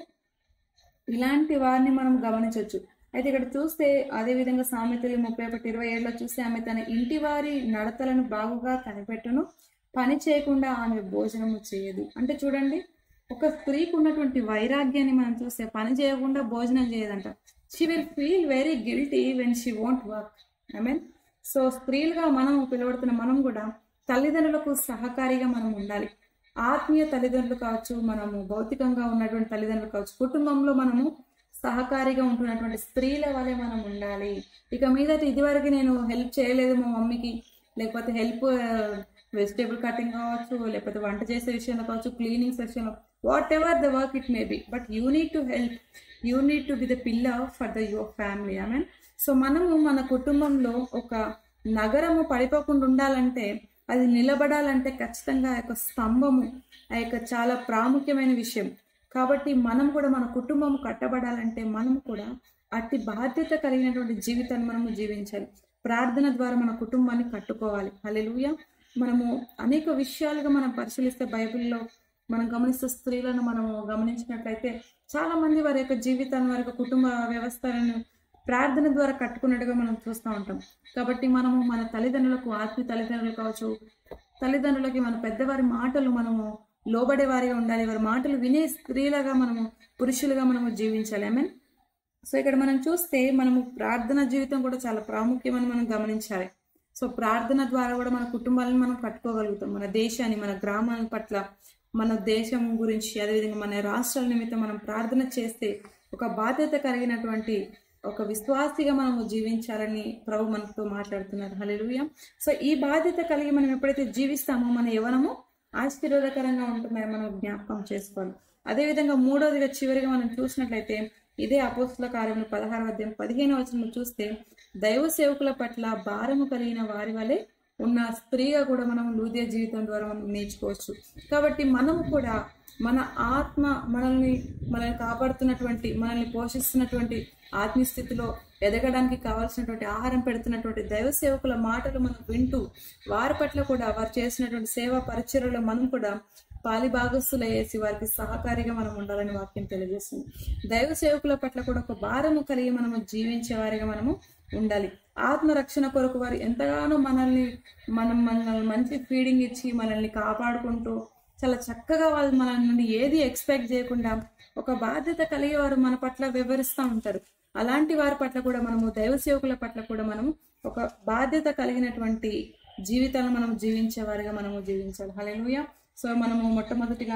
ఇలాంటి వారిని మనం గమనించవచ్చు అయితే ఇక్కడ చూస్తే అదే విధంగా సామెతలు ముప్పై ఒకటి ఇరవై ఏడులో చూస్తే ఆమె తన ఇంటి వారి నడతలను బాగుగా కనిపెట్టును పని చేయకుండా ఆమె భోజనము చేయదు అంటే చూడండి ఒక స్త్రీకి ఉన్నటువంటి వైరాగ్యాన్ని మనం చూస్తే పని చేయకుండా భోజనం చేయదంట she will feel very guilty when she won't work I mean so స్త్రీలుగా మనం పిలువడుతున్న మనం కూడా తల్లిదండ్రులకు సహకారిగా మనం ఉండాలి ఆత్మీయ తల్లిదండ్రులు కావచ్చు మనము భౌతికంగా ఉన్నటువంటి తల్లిదండ్రులు కావచ్చు కుటుంబంలో మనము సహకారిగా ఉంటున్నటువంటి స్త్రీల వలె మనం ఉండాలి ఇక మీదట ఇదివరకు నేను హెల్ప్ చేయలేదు మా మమ్మీకి లేకపోతే హెల్ప్ వెజిటేబుల్ కటింగ్ కావచ్చు లేకపోతే వంట చేసే విషయంలో కావచ్చు క్లీనింగ్ విషయంలో whatever the work it may be but you need to help you need to be the pillar for the your family I mean so మనము మన కుటుంబంలో ఒక నగరము పడిపోకుండా ఉండాలంటే అది నిలబడాలంటే ఖచ్చితంగా ఆ యొక్క స్తంభము ఆ యొక్క చాలా ప్రాముఖ్యమైన విషయం కాబట్టి మనం కూడా మన కుటుంబం కట్టబడాలంటే మనం కూడా అతి బాధ్యత కలిగినటువంటి జీవితాన్ని మనము జీవించాలి ప్రార్థన ద్వారా మన కుటుంబాన్ని కట్టుకోవాలి హల్లెలూయ మనము అనేక విషయాలుగా మనం పరిశీలిస్తే బైబిల్లో మనం గమనిస్తే స్త్రీలను మనము గమనించినట్లయితే చాలా మంది వారి యొక్క జీవితాన్ని వారి యొక్క కుటుంబ వ్యవస్థలను ప్రార్థన ద్వారా కట్టుకున్నట్టుగా మనం చూస్తూ ఉంటాం కాబట్టి మనము మన తల్లిదండ్రులకు ఆత్మీయ తల్లిదండ్రులు కావచ్చు తల్లిదండ్రులకి మన పెద్దవారి మాటలు మనము లోబడే వారిగా ఉండాలి వారి మాటలు వినే స్త్రీలుగా మనము పురుషులుగా మనము జీవించాలి ఐ మీన్ సో ఇక్కడ మనం చూస్తే మనము ప్రార్థన జీవితం కూడా చాలా ప్రాముఖ్యమని మనం గమనించాలి సో ప్రార్థన ద్వారా కూడా మన కుటుంబాలను మనం కట్టుకోగలుగుతాం మన దేశాన్ని మన గ్రామాల పట్ల మన దేశం గురించి అదేవిధంగా మన రాష్ట్రాల నిమిత్తం మనం ప్రార్థన చేస్తే ఒక బాధ్యత కలిగినటువంటి ఒక విశ్వాసిగా మనము జీవించాలని ప్రభు మనతో మాట్లాడుతున్నారు హల్లెలూయా సో ఈ బాధ్యత కలిగి మనం ఎప్పుడైతే జీవిస్తామో మన యవనము ఆశీర్వాదకరంగా ఉంటుందని మనం జ్ఞాపకం చేసుకోవాలి అదేవిధంగా మూడోదిగా చివరిగా మనం చూసినట్లయితే ఇదే అపోస్తుల కార్యములు పదహారు అధ్యాయం పదిహేను వచనం చూస్తే దైవ సేవకుల పట్ల భారము కలిగిన వారి వలె ఉన్న స్త్రీగా కూడా మనం లూదియా జీవితం ద్వారా మనం నేర్చుకోవచ్చు కాబట్టి మనము కూడా మన ఆత్మ మనల్ని మనల్ని కాపాడుతున్నటువంటి మనల్ని పోషిస్తున్నటువంటి ఆత్మీయ స్థితిలో ఎదగడానికి కావాల్సినటువంటి ఆహారం పెడుతున్నటువంటి దైవ సేవకుల మాటలు మనం వింటూ వారి పట్ల కూడా వారు చేసినటువంటి సేవా పరిచర్యలో మనం కూడా పాలి భాగస్థులు వేసి వారికి సహకారిగా మనం ఉండాలని వాక్యం తెలియజేస్తుంది దైవ సేవకుల పట్ల కూడా ఒక భారము కలిగి మనము జీవించే వారిగా మనము ఉండాలి ఆత్మరక్షణ కొరకు వారు ఎంతగానో మనల్ని మనం మనల్ని మంచి ఫీడింగ్ ఇచ్చి మనల్ని కాపాడుకుంటూ చాలా చక్కగా వాళ్ళు మన నుండి ఏది ఎక్స్పెక్ట్ చేయకుండా ఒక బాధ్యత కలిగి వారు మన పట్ల వివరిస్తూ ఉంటారు అలాంటి వారి పట్ల కూడా మనము దైవ సేవకుల పట్ల కూడా మనము ఒక బాధ్యత కలిగినటువంటి జీవితాలను మనం జీవించే వారిగా మనము జీవించాలి హల్లెలూయా సో మనము మొట్టమొదటిగా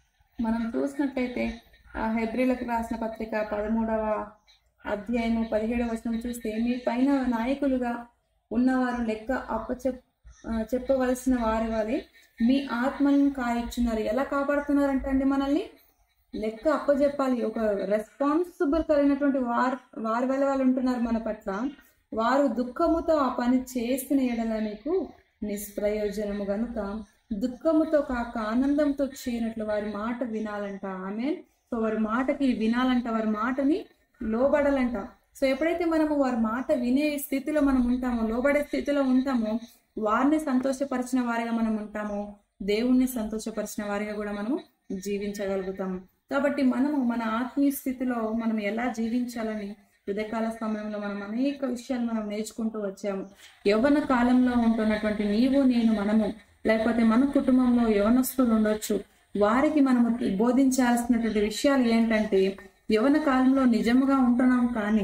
మనం చూసినట్టయితే ఆ హెబ్రిలకు రాసిన పత్రిక పదమూడవ అధ్యాయము పదిహేడవ వచనం చూస్తే మీ పైన నాయకులుగా ఉన్నవారు లెక్క అప్పచెప్ ఆ, చెప్పవలసిన వారి వలె మీ ఆత్మలను కాయొచ్చున్నారు ఎలా కాపాడుతున్నారంటే అండి మనల్ని లెక్క అప్పచెప్పాలి ఒక రెస్పాన్సిబుల్ కలిగినటువంటి వారు వారి వల్ల వాళ్ళు ఉంటున్నారు మన పట్ల వారు దుఃఖముతో ఆ పని చేసిన ఎడల మీకు నిష్ప్రయోజనము గనుక దుఃఖముతో కాక ఆనందంతో చేయనట్లు వారి మాట వినాలంట ఆమె సో వారి మాటకి వినాలంట వారి మాటని లోబడాలంట సో ఎప్పుడైతే మనము వారి మాట వినే స్థితిలో మనం ఉంటామో లోబడే స్థితిలో ఉంటామో వారిని సంతోషపరిచిన వారిగా మనం ఉంటాము దేవుణ్ణి సంతోషపరిచిన వారిగా కూడా మనము జీవించగలుగుతాము కాబట్టి మనము మన ఆత్మీయ స్థితిలో మనం ఎలా జీవించాలని ఉదయకాల సమయంలో మనం అనేక విషయాలు మనం నేర్చుకుంటూ వచ్చాము యవ్వన కాలంలో ఉంటున్నటువంటి నీవు నేను మనము లేకపోతే మన కుటుంబంలో యవనస్తులు ఉండొచ్చు వారికి మనము బోధించాల్సినటువంటి విషయాలు ఏంటంటే యవన కాలంలో నిజముగా ఉంటున్నాం కానీ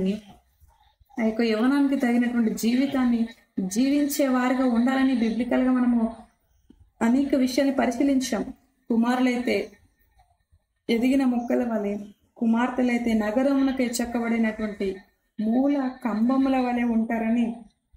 ఆ యొక్క యవనానికి తగినటువంటి జీవితాన్ని జీవించే వారిగా ఉండాలని బిబ్లికల్ గా మనము అనేక విషయాన్ని పరిశీలించాం కుమారులైతే ఎదిగిన మొక్కల వలె కుమార్తెలైతే నగరమునకై చెక్కబడినటువంటి మూల కంబముల వలె ఉంటారని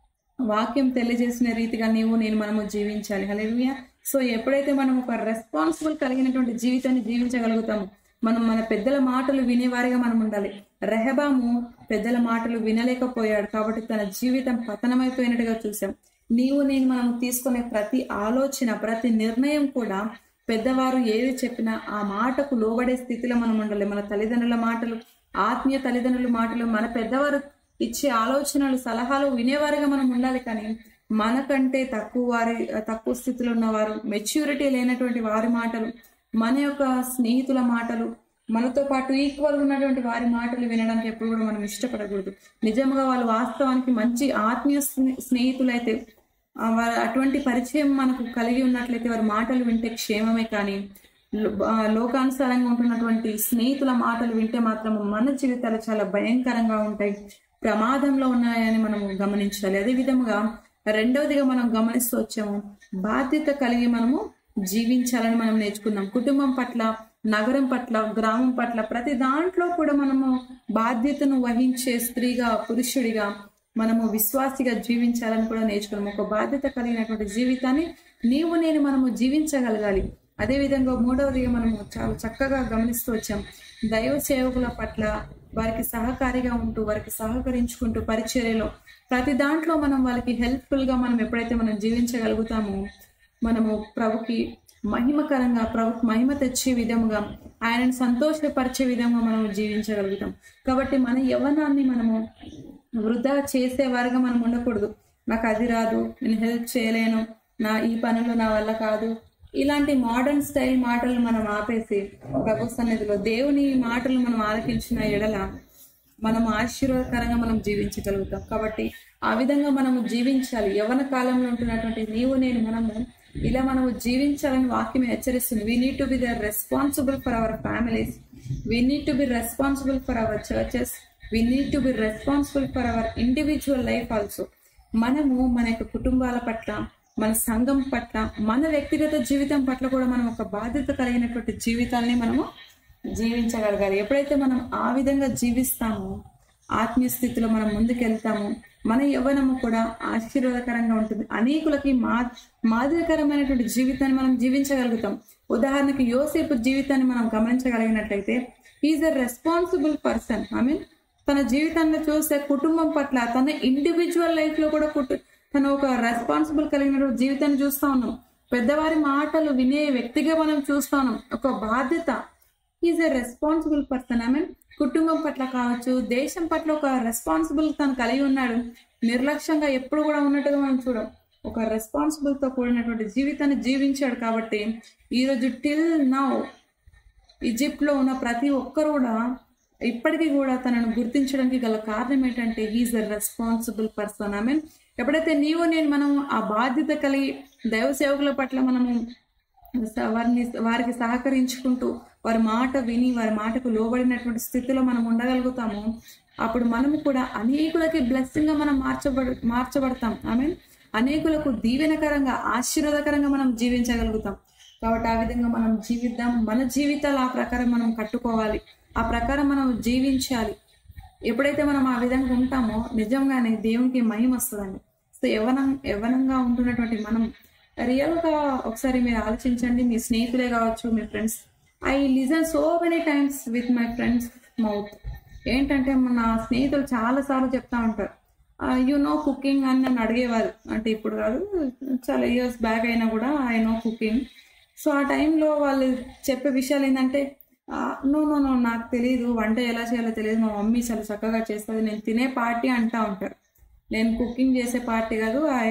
వాక్యం తెలియజేసిన రీతిగా నీవు నేను మనము జీవించాలి హల్లెలూయా సో ఎప్పుడైతే మనం ఒక రెస్పాన్సిబుల్ కలిగినటువంటి జీవితాన్ని జీవించగలుగుతాము మనం మన పెద్దల మాటలు వినేవారిగా మనం ఉండాలి రెహబాము పెద్దల మాటలు వినలేకపోయాడు కాబట్టి తన జీవితం పతనమైపోయినట్టుగా చూసాం నీవు నేను మనం తీసుకునే ప్రతి ఆలోచన ప్రతి నిర్ణయం కూడా పెద్దవారు ఏది చెప్పినా ఆ మాటకు లోబడే స్థితిలో మనం ఉండాలి మన తల్లిదండ్రుల మాటలు ఆత్మీయ తల్లిదండ్రుల మాటలు మన పెద్దవారు ఇచ్చే ఆలోచనలు సలహాలు వినేవారిగా మనం ఉండాలి కానీ మనకంటే తక్కువ వారి తక్కువ స్థితిలో ఉన్నవారు మెచ్యూరిటీ లేనటువంటి వారి మాటలు మన యొక్క స్నేహితుల మాటలు మనతో పాటు ఈక్వల్ ఉన్నటువంటి వారి మాటలు వినడానికి ఎప్పుడు కూడా మనం ఇష్టపడకూడదు నిజంగా వాళ్ళు వాస్తవానికి మంచి ఆత్మీయ స్నే- స్నేహితులైతే ఆ వారి అటువంటి పరిచయం మనకు కలిగి ఉన్నట్లయితే వారి మాటలు వింటే క్షేమమే కానీ లో- ఆ లోకానుసారంగా ఉంటున్నటువంటి స్నేహితుల మాటలు వింటే మాత్రం మన జీవితాలు చాలా భయంకరంగా ఉంటాయి ప్రమాదంలో ఉన్నాయని మనం గమనించాలి అదే విధముగా రెండవదిగా మనం గమనిస్తూ వచ్చాము బాధ్యత కలిగి మనము జీవించాలని మనం నేర్చుకున్నాం కుటుంబం పట్ల నగరం పట్ల గ్రామం పట్ల ప్రతి దాంట్లో కూడా మనము బాధ్యతను వహించే స్త్రీగా పురుషుడిగా మనము విశ్వాసిగా జీవించాలని కూడా నేర్చుకున్నాం ఒక బాధ్యత కలిగినటువంటి జీవితాన్ని నీవు నేను మనము జీవించగలగాలి అదే విధంగా మూడవదిగా మనము చాలా చక్కగా గమనిస్తూ వచ్చాం దైవ సేవకుల పట్ల వారికి సహకారిగా ఉంటూ వారికి సహకరించుకుంటూ పరిచర్యలో ప్రతి దాంట్లో మనం వాళ్ళకి హెల్ప్ఫుల్ గా మనం ఎప్పుడైతే మనం జీవించగలుగుతామో మనము ప్రభుకి మహిమకరంగా ప్రభుకి మహిమ తెచ్చే విధముగా ఆయనను సంతోషపరిచే విధంగా మనం జీవించగలుగుతాం కాబట్టి మన యవ్వనాన్ని మనము వృధా చేసేవారుగా మనం ఉండకూడదు నాకు అది రాదు నేను హెల్ప్ చేయలేను నా ఈ పనులు నా వల్ల కాదు ఇలాంటి మోడర్న్ స్టైల్ మాటలు మనం ఆపేసి ప్రభు సన్నిధిలో దేవుని మాటలు మనం ఆలకించిన ఎడల మనం ఆశీర్వాదకరంగా మనం జీవించగలుగుతాం కాబట్టి ఆ విధంగా మనము జీవించాలి యవన కాలంలో ఉంటున్నటువంటి నీవు నేను మనము ఇలా మనము జీవించాలని వాక్యం హెచ్చరిస్తుంది we need to be the responsible for our families we need to be responsible for our churches we need to be responsible for our individual life also మనము మన యొక్క కుటుంబాల పట్ల మన సంఘం పట్ల మన వ్యక్తిగత జీవితం పట్ల కూడా మనం ఒక బాధ్యత కలిగినటువంటి జీవితాన్ని మనము జీవించగలగాలి ఎప్పుడైతే మనం ఆ విధంగా జీవిస్తామో ఆత్మీయ స్థితిలో మనం ముందుకెళ్తాము మన యవ్వనము కూడా ఆశీర్వాదకరంగా ఉంటుంది అనేకులకి మా మాదిరికరమైనటువంటి జీవితాన్ని మనం జీవించగలుగుతాం ఉదాహరణకి యోసేపు జీవితాన్ని మనం గమనించగలిగినట్లయితే is a responsible person I mean తన జీవితాన్ని చూస్తే కుటుంబం పట్ల తన ఇండివిజువల్ లైఫ్ లో కూడా కుటు- తను ఒక రెస్పాన్సిబుల్ కలిగినటువంటి జీవితాన్ని చూస్తా ఉన్నాం పెద్దవారి మాటలు వినే వ్యక్తిగా మనం చూస్తా ఉన్నాం ఒక బాధ్యత is a responsible person I mean కుటుంబం పట్ల కావచ్చు దేశం పట్ల ఒక రెస్పాన్సిబుల్ తను కలిగి ఉన్నాడు నిర్లక్ష్యంగా ఎప్పుడు కూడా ఉన్నట్టుగా మనం చూడం ఒక రెస్పాన్సిబుల్ తో కూడినటువంటి జీవితాన్ని జీవించాడు కాబట్టి ఈరోజు టిల్ నౌ ఈజిప్ట్ లో ఉన్న ప్రతి ఒక్కరు కూడా ఇప్పటికీ కూడా తనను గుర్తించడానికి గల కారణం ఏంటంటే he is a responsible person I mean ఎప్పుడైతే నీవు నేను మనం ఆ బాధ్యత కలిగి దైవ సేవకుల పట్ల మనము స- వారిని వారికి సహకరించుకుంటూ వారి మాట విని వారి మాటకు లోబడినటువంటి స్థితిలో మనం ఉండగలుగుతాము అప్పుడు మనము కూడా అనేకులకి బ్లెస్సింగ్ గా మనం మార్చబడు మార్చబడతాం ఐ మీన్ అనేకులకు దీవెనకరంగా ఆశీర్వాదకరంగా మనం జీవించగలుగుతాం కాబట్టి ఆ విధంగా మనం జీవిద్దాం మన జీవితాలు ఆ ప్రకారం మనం కట్టుకోవాలి ఆ ప్రకారం మనం జీవించాలి ఎప్పుడైతే మనం ఆ విధంగా ఉంటామో నిజంగానే దేవునికి మహిమ వస్తుందండి సో యవనం యవనంగా ఉంటున్నటువంటి మనం రియల్ గా ఒకసారి మీరు ఆలోచించండి మీ స్నేహితులే కావచ్చు మీ friends I listen so many times with my friends mouth ఏంటంటే నా స్నేహితులు చాలా సార్లు చెప్తా ఉంటారు యు నో కుకింగ్ అని నన్ను అడిగేవారు అంటే ఇప్పుడు కాదు చాలా ఇయర్స్ బ్యాక్ అయినా కూడా ఐ నో కుకింగ్ సో ఆ టైంలో వాళ్ళు చెప్పే విషయాలు ఏంటంటే నో నో నో నాకు తెలియదు వంట ఎలా చేయాలో తెలియదు మా మమ్మీ చాలా చక్కగా చేస్తుంది నేను తినే పార్టీ అంటా ఉంటారు నేను కుకింగ్ చేసే పార్టీ కాదు ఐ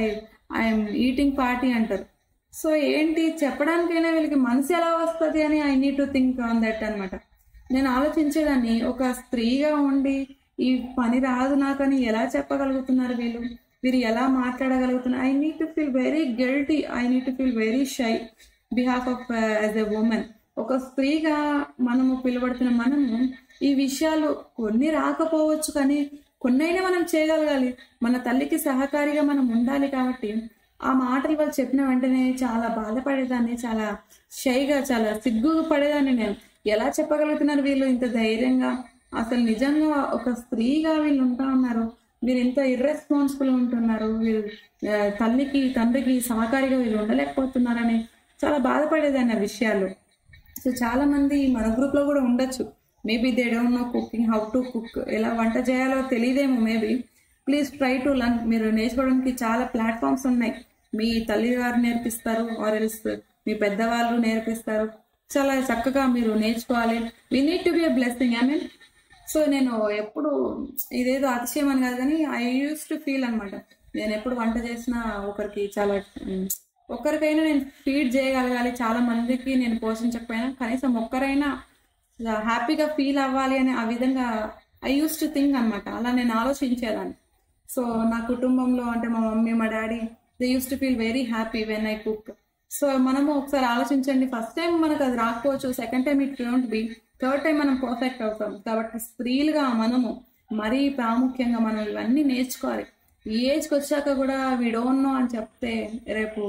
ఐఎమ్ ఈటింగ్ పార్టీ అంటారు సో ఏంటి చెప్పడానికైనా వీళ్ళకి మనసు ఎలా వస్తుంది అని I need to think on that అనమాట నేను ఆలోచించేదాన్ని ఒక స్త్రీగా ఉండి ఈ పని రాదు నాకని ఎలా చెప్పగలుగుతున్నారు వీళ్ళు వీరు ఎలా మాట్లాడగలుగుతున్నారు I need to feel very guilty I need to feel very shy behalf of as a women ఒక స్త్రీగా మనము పిలువడుతున్న మనము ఈ విషయాలు కొన్ని రాకపోవచ్చు కానీ కొన్నైనా మనం చేయగలగాలి మన తల్లికి సహకారిగా మనం ఉండాలి కాబట్టి ఆ మాటలు వాళ్ళు చెప్పిన వెంటనే చాలా బాధపడేదాన్ని చాలా షైగా చాలా సిగ్గు పడేదాన్ని నేను ఎలా చెప్పగలుగుతున్నారు వీళ్ళు ఇంత ధైర్యంగా అసలు నిజంగా ఒక స్త్రీగా వీళ్ళు ఉంటా ఉన్నారు వీరు ఇంత ఇర్రెస్పాన్సిబుల్ ఉంటున్నారు వీళ్ళు ఆ, తల్లికి తండ్రికి సహకారిగా వీళ్ళు ఉండలేకపోతున్నారని చాలా బాధపడేదాన్ని ఆ విషయాలు సో చాలా మంది మన గ్రూప్ లో కూడా ఉండొచ్చు maybe they don't know cooking how to cook ఎలా వంట చేయాలో తెలియదేమో maybe please try to learn మీరు నేర్చుకోవడానికి చాలా ప్లాట్ఫామ్స్ ఉన్నాయి మీ తల్లి గారు నేర్పిస్తారు ఆర్ ఎల్స్ మీ పెద్దవాళ్ళు నేర్పిస్తారు చాలా చక్కగా మీరు నేర్చుకోవాలి we need to be a blessing I mean so నేను ఎప్పుడు ఇదేదో అతిశయం అని కాదు కానీ ఐ యూస్ టు ఫీల్ అనమాట నేను ఎప్పుడు వంట చేసినా ఒకరికి చాలా ఉమ్, ఒక్కరికైనా నేను ఫీడ్ చేయగలగాలి చాలా మందికి నేను పోషించకపోయినా కనీసం ఒక్కరైనా హ్యాపీగా ఫీల్ అవ్వాలి అని ఆ విధంగా ఐ యూస్ టు థింక్ అనమాట అలా నేను ఆలోచించేదాన్ని సో నా కుటుంబంలో అంటే మా మమ్మీ మా daddy they use to feel very happy when I cook so మనము ఒకసారి ఆలోచించండి ఫస్ట్ టైం మనకు అది రాకపోవచ్చు second time it don't be third time మనం పర్ఫెక్ట్ అవుతాం కాబట్టి స్త్రీలుగా మనము మరీ ప్రాముఖ్యంగా మనం ఇవన్నీ నేర్చుకోవాలి ఈ ఏజ్కి వచ్చాక కూడా వీ డోంట్ నో అని చెప్తే రేపు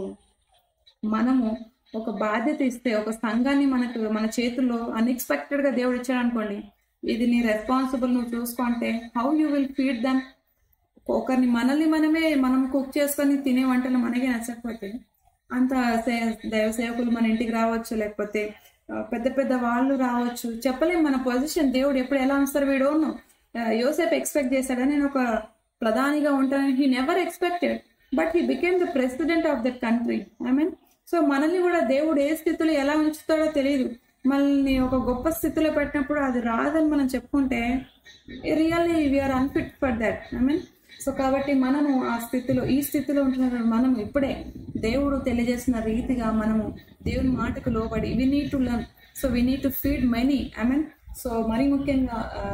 మనము ఒక బాధ్యత ఇస్తే ఒక సంఘాన్ని మనకు మన చేతుల్లో అన్ఎక్స్పెక్టెడ్ గా దేవుడు ఇచ్చాడు అనుకోండి ఇది నీ రెస్పాన్సిబుల్ నువ్వు చూసుకుంటే how you will feed them ఒకరిని మనల్ని మనమే మనం కుక్ చేసుకొని తినే వంటలు మనకే నచ్చకపోతే అంత సే- దైవ సేవకులు మన ఇంటికి రావచ్చు లేకపోతే ఆ, పెద్ద పెద్ద వాళ్ళు రావచ్చు చెప్పలేం మన పొజిషన్ దేవుడు ఎప్పుడు ఎలా ఉంచుతారు వీడోను యోసేపు ఎక్స్పెక్ట్ చేశాడని నేను ఒక ప్రధానిగా ఉంటానని he never expected but he became the president of that country I mean so మనల్ని కూడా దేవుడు ఏ స్థితిలో ఎలా ఉంచుతాడో తెలియదు మనల్ని ఒక గొప్ప స్థితిలో పెట్టినప్పుడు అది రాదని మనం చెప్పుకుంటే really we are unfit for that I mean so కాబట్టి మనము ఆ స్థితిలో ఈ స్థితిలో ఉంటున్న మనం ఇప్పుడే దేవుడు తెలియజేసిన రీతిగా మనము దేవుని మాటకు లోబడి we need to learn so we need to feed money I mean so మరీ ముఖ్యంగా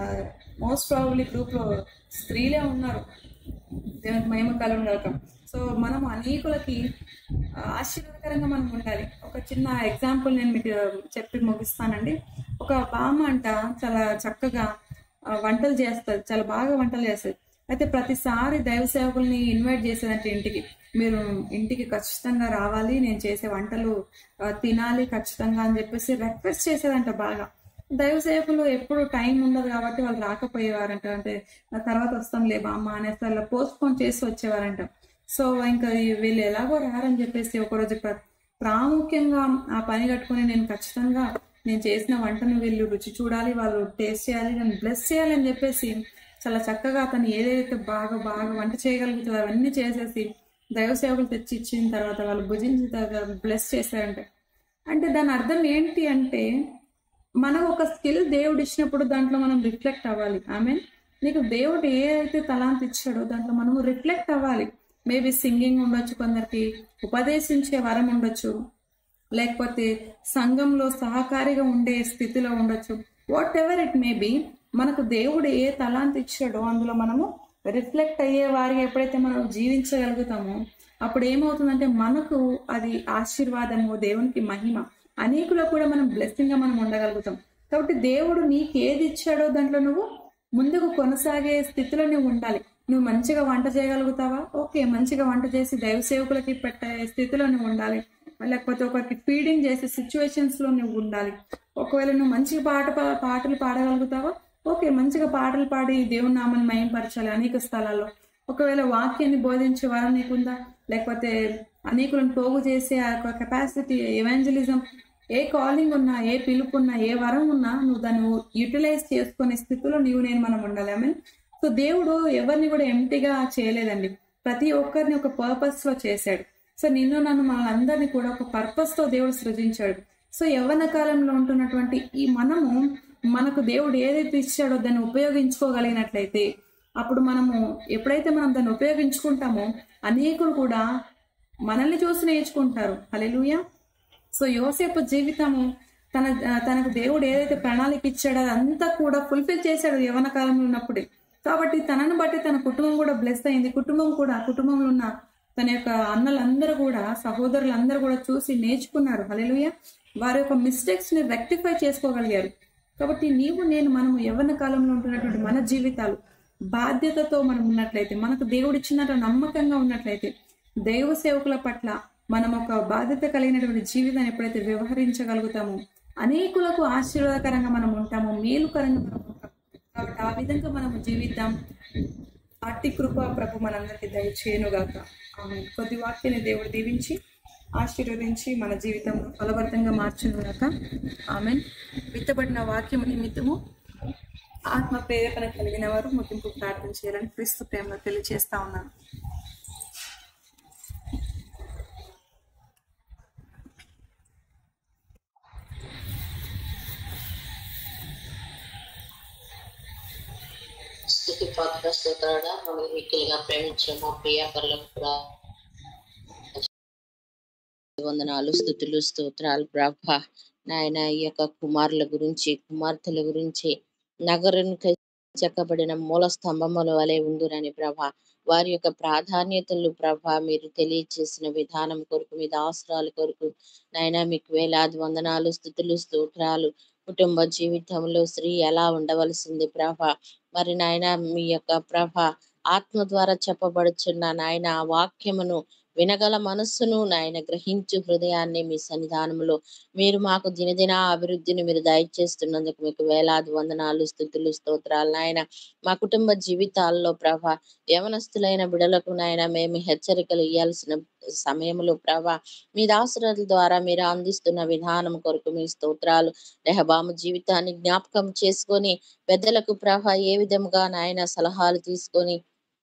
మోస్ట్ ప్రాబబ్లీ గ్రూప్లో స్త్రీలే ఉన్నారు దేవునికి మహిమ కలుగుగాక సో మనం అనేకులకి ఆ, ఆశీర్వాదకరంగా మనం ఉండాలి ఒక చిన్న ఎగ్జాంపుల్ నేను మీకు చెప్పి ముగిస్తానండి ఒక బామ్మ అంట చాలా చక్కగా ఆ, వంటలు చేస్తుంది చాలా బాగా వంటలు చేస్తుంది అయితే ప్రతిసారి దైవ సేవకుల్ని ఇన్వైట్ చేసేదంటే ఇంటికి మీరు ఇంటికి ఖచ్చితంగా రావాలి నేను చేసే వంటలు ఆ, తినాలి ఖచ్చితంగా అని చెప్పేసి రిక్వెస్ట్ చేసేదంట బాగా దైవ సేవకులు ఎప్పుడు టైం ఉండదు కాబట్టి వాళ్ళు రాకపోయేవారంట అంటే "ఆ తర్వాత వస్తాంలే బామ్మ అనేసి అలా పోస్ట్ పోన్ చేసి వచ్చేవారంట సో ఇంకా ఈ వీళ్ళు ఎలాగో రారని చెప్పేసి ఒకరోజు ప్ర- ప్రాముఖ్యంగా ఆ పని కట్టుకొని నేను ఖచ్చితంగా నేను చేసిన వంటను వీళ్ళు రుచి చూడాలి వాళ్ళు టేస్ట్ చేయాలి నేను బ్లెస్ చేయాలని చెప్పేసి చాలా చక్కగా అతను ఏదైతే బాగా బాగా వంట చేయగలుగుతుందో అవన్నీ చేసేసి దైవ సేవకులు తెచ్చి ఇచ్చిన తర్వాత వాళ్ళు భుజించిన తర్వాత బ్లెస్ చేశారంట అంటే దాని అర్థం ఏంటి అంటే మనం ఒక స్కిల్ దేవుడు ఇచ్చినప్పుడు దాంట్లో మనం రిఫ్లెక్ట్ అవ్వాలి ఐ మీన్ నీకు దేవుడు ఏ అయితే తలాంత ఇచ్చాడో దాంట్లో మనము రిఫ్లెక్ట్ అవ్వాలి మేబీ సింగింగ్ ఉండొచ్చు కొందరికి ఉపదేశించే వరం ఉండొచ్చు లేకపోతే సంఘంలో సహకారిగా ఉండే స్థితిలో ఉండొచ్చు what ever it may be మనకు దేవుడు ఏ తలాంత ఇచ్చాడో అందులో మనము రిఫ్లెక్ట్ అయ్యే వారికి ఎప్పుడైతే మనం జీవించగలుగుతామో అప్పుడు ఏమవుతుందంటే మనకు అది ఆశీర్వాదము దేవునికి మహిమ అనేకులో కూడా మనం బ్లెస్సింగ్ గా మనం ఉండగలుగుతాం కాబట్టి దేవుడు నీకు ఏది ఇచ్చాడో దాంట్లో నువ్వు ముందుకు కొనసాగే స్థితిలో నువ్వు ఉండాలి నువ్వు మంచిగా వంట చేయగలుగుతావా ఓకే మంచిగా వంట చేసి దైవ సేవకులకి పెట్టే స్థితిలో నువ్వు ఉండాలి లేకపోతే ఒకరికి ఫీడింగ్ చేసే సిచ్యువేషన్స్ లో నువ్వు ఉండాలి ఒకవేళ నువ్వు మంచిగా పాట పా- పాటలు పాడగలుగుతావా ఓకే మంచిగా పాటలు పాడి దేవుని నామని మయంపరచాలి అనేక స్థలాల్లో ఒకవేళ వాక్యాన్ని బోధించే వరం నీకుందా లేకపోతే అనేకులను పోగు చేసే ఆ యొక్క కెపాసిటీ ఎవాంజలిజం ఏ కాలింగ్ ఉన్నా ఏ పిలుపు ఉన్నా ఏ వరం ఉన్నా నువ్వు దాన్ని యూటిలైజ్ చేసుకునే స్థితిలో నీవు నేను మనం ఉండాలి ఐ మీన్ సో దేవుడు ఎవరిని కూడా ఎంటీగా చేయలేదండి ప్రతి ఒక్కరిని ఒక పర్పస్ లో చేశాడు సో నిన్ను నన్ను మనందరినీ కూడా ఒక పర్పస్ తో దేవుడు సృజించాడు సో యవ్వన కాలంలో ఉంటున్నటువంటి ఈ మనము మనకు దేవుడు ఏదైతే ఇచ్చాడో దాన్ని ఉపయోగించుకోగలిగినట్లయితే అప్పుడు మనము ఎప్పుడైతే మనం దాన్ని ఉపయోగించుకుంటామో అనేకులు కూడా మనల్ని చూసి నేర్చుకుంటారు హల్లెలూయా సో యోసేపు జీవితము తన తనకు దేవుడు ఏదైతే ప్రణాళిక ఇచ్చాడో అదంతా కూడా ఫుల్ఫిల్ చేశాడు యవన కాలంలో ఉన్నప్పుడే కాబట్టి తనను బట్టి తన కుటుంబం కూడా బ్లెస్ అయింది కుటుంబం కూడా కుటుంబంలో ఉన్న తన యొక్క అన్నలందరూ కూడా సహోదరులందరూ కూడా చూసి నేర్చుకున్నారు హల్లెలూయా వారి యొక్క మిస్టేక్స్ ని రెక్టిఫై చేసుకోగలిగారు కాబట్టి నీవు నేను మనము యవ్వన కాలంలో ఉంటున్నటువంటి మన జీవితాలు బాధ్యతతో మనం ఉన్నట్లయితే మనకు దేవుడు ఇచ్చినట్టు నమ్మకంగా ఉన్నట్లయితే దైవ సేవకుల పట్ల మనం ఒక బాధ్యత కలిగినటువంటి జీవితాన్ని ఎప్పుడైతే వ్యవహరించగలుగుతామో అనేకులకు ఆశీర్వాదకరంగా మనం ఉంటామో మేలుకరంగా మనం ఉంటాం కాబట్టి ఆ విధంగా మనము జీవిద్దాం అట్టి కృప ప్రభు మనందరికీ దయచేయనుగాక ఆమె కొద్ది వాక్యాన్ని దేవుడు దీవించి ఆశీర్వదించి మన జీవితంలో ఫలభరితంగా మార్చునుగాక ఆమె విత్తబడిన వాక్యం నిమిత్తము ఆత్మ ప్రేరేపణ కలిగిన వారు ముగింపు ప్రార్థన చేయాలని క్రీస్తు ప్రేమలో తెలియజేస్తా ఉన్నాను స్థుతి పాత్ర స్తోత్రాడ మమ్మల్ని మిక్కిలిగా ప్రేమించే మా ప్రియ పర్లకు వందనాలు స్థుతులు స్తోత్రాలు ప్రభ నాయన ఈ యొక్క కుమారుల గురించి కుమార్తెల గురించి నగరునికి చెక్కబడిన మూల స్తంభముల వలె ఉందిరని ప్రభ వారి యొక్క ప్రాధాన్యతలు ప్రభ మీరు తెలియజేసిన విధానం కొరకు మీ దాసరాల కొరకు నాయన మీకు వేలాది వందనాలు స్థుతులు స్తోత్రాలు కుటుంబ జీవితంలో స్త్రీ ఎలా ఉండవలసింది ప్రభ మరి నాయన మీ యొక్క ప్రభ ఆత్మ ద్వారా చెప్పబడుచున్న నాయన ఆ వాక్యమును వినగల మనస్సును నాయన గ్రహించు హృదయాన్ని మీ సన్నిధానంలో మీరు మాకు దినదిన అభివృద్ధిని మీరు దయచేస్తున్నందుకు మీకు వేలాది వందనాలు స్థుతులు స్తోత్రాలు నాయన మా కుటుంబ జీవితాల్లో ప్రభ యవనస్తులైన బిడలకు నాయన మేము హెచ్చరికలు ఇవ్వాల్సిన సమయంలో ప్రభ మీ దాసుల ద్వారా మీరు అందిస్తున్న విధానం కొరకు మీ స్తోత్రాలు రెహబాము జీవితాన్ని జ్ఞాపకం చేసుకొని పెద్దలకు ప్రభ ఏ విధముగా నాయన సలహాలు తీసుకొని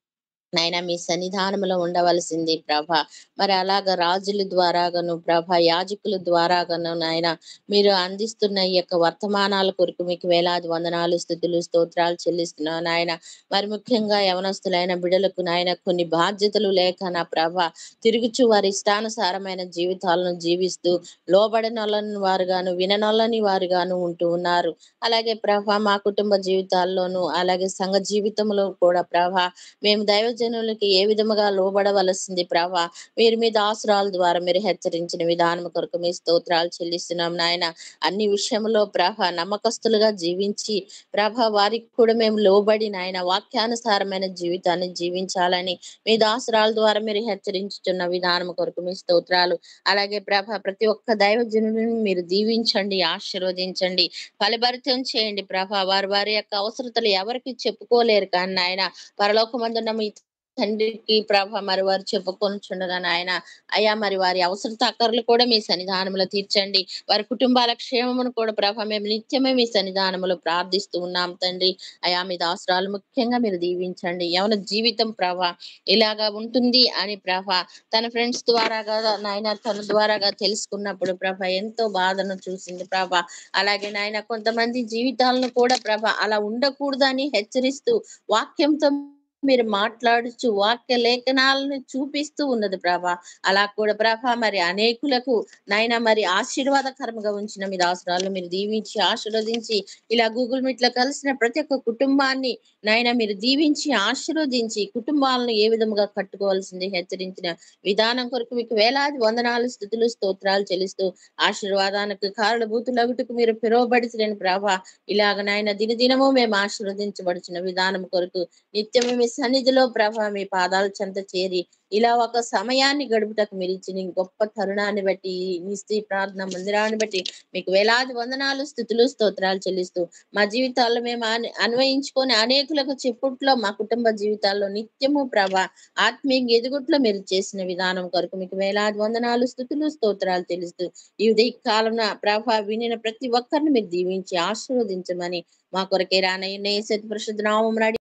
నాయన మీ సన్నిధానంలో ఉండవలసింది ప్రభ మరి అలాగ రాజుల ద్వారాగాను ప్రభ యాజకుల ద్వారాగాను నాయన మీరు అందిస్తున్న ఈ యొక్క వర్తమానాల కొరకు మీకు వేలాది వందనాలు స్థుతులు స్తోత్రాలు చెల్లిస్తున్నాను నాయన మరి ముఖ్యంగా యవనస్తులైన బిడలకు నాయన కొన్ని బాధ్యతలు లేక నా ప్రభ తిరుగుచు వారి ఇష్టానుసారమైన జీవితాలను జీవిస్తూ లోబడనొల్లని వారుగాను విననొల్లని వారుగాను ఉంటూ ఉన్నారు అలాగే ప్రభ మా కుటుంబ జీవితాల్లోనూ అలాగే సంఘ జీవితంలో కూడా ప్రభ మేము దైవజనులకి ఏ విధముగా లోబడవలసింది ప్రభ మీరు మీ దాసురాల ద్వారా మీరు హెచ్చరించిన విధానం కొరకు మీ స్తోత్రాలు చెల్లిస్తున్నాం నాయన అన్ని విషయంలో ప్రభ నమ్మకస్తులుగా జీవించి ప్రభ వారికి కూడా మేము లోబడి నాయన వాక్యానుసారమైన జీవితాన్ని జీవించాలని మీ దాసురాల ద్వారా మీరు హెచ్చరించుతున్న విధానం కొరకు మీ స్తోత్రాలు అలాగే ప్రభ ప్రతి ఒక్క దైవజనులను మీరు దీవించండి ఆశీర్వదించండి ఫలభరితం చేయండి ప్రభ వారి వారి యొక్క అవసరతలు ఎవరికి చెప్పుకోలేరు కానీ నాయన పరలోకమందున్న మీ తండ్రికి ప్రభ మరి వారు చెప్పుకొనిచుండగా నాయన అయ్యా మరి వారి అవసరత అక్కర్లు కూడా మీ సన్నిధానంలో తీర్చండి వారి కుటుంబాల క్షేమమును కూడా ప్రభ మేము నిత్యమే మీ సన్నిధానంలో ప్రార్థిస్తూ ఉన్నాం తండ్రి అయా మీ దాసరాలు ముఖ్యంగా మీరు దీవించండి యవన జీవితం ప్రభ ఇలాగా ఉంటుంది అని ప్రభ తన ఫ్రెండ్స్ ద్వారాగా నాయన తన ద్వారాగా తెలుసుకున్నప్పుడు ప్రభ ఎంతో బాధను చూసింది ప్రభ అలాగే నాయన కొంతమంది జీవితాలను కూడా ప్రభ అలా ఉండకూడదని హెచ్చరిస్తూ వాక్యంతో మీరు మాట్లాడుచు వాక్య లేఖనాలను చూపిస్తూ ఉన్నది ప్రభ అలా కూడా ప్రభ మరి అనేకులకు నాయన మరి ఆశీర్వాదకరంగా ఉంచిన మీ దాసరాలు మీరు దీవించి ఆశీర్వదించి ఇలా గూగుల్ మీట్ లో కలిసిన ప్రతి ఒక్క కుటుంబాన్ని నాయన మీరు దీవించి ఆశీర్వదించి కుటుంబాలను ఏ విధముగా కట్టుకోవాల్సింది హెచ్చరించిన విధానం కొరకు మీకు వేలాది వందనాలు స్థుతులు స్తోత్రాలు చెల్లిస్తూ ఆశీర్వాదానికి కారణభూతులగుటకు మీరు పిలువబడిన ప్రభ ఇలాగ నాయన దినదినము మేము ఆశీర్వదించబడుచున్న విధానం కొరకు నిత్యము మీ సన్నిధిలో ప్రభ మీ పాదాల చెంత చేరి ఇలా ఒక సమయాన్ని గడుపుటకు మీరు ఇచ్చిన గొప్ప తరుణాన్ని బట్టి మీ స్త్రీ ప్రార్థన మందిరాన్ని బట్టి మీకు వేలాది వందనాలు స్థుతులు స్తోత్రాలు చెల్లిస్తూ మా జీవితాల్లో మేము అన్- అన్వయించుకొని అనేకులకు చెప్పుట్లో మా కుటుంబ జీవితాల్లో నిత్యము ప్రభ ఆత్మీయ ఎదుగుట్లో మీరు చేసిన విధానం కొరకు మీకు వేలాది వందనాలు స్థుతులు స్తోత్రాలు తెలుస్తూ ఈ ఉదయ కాలం ప్రభ వినిన ప్రతి ఒక్కరిని మీరు దీవించి ఆశీర్వదించమని మా కొరకే రానయ్య పరిశుద్ధ నామం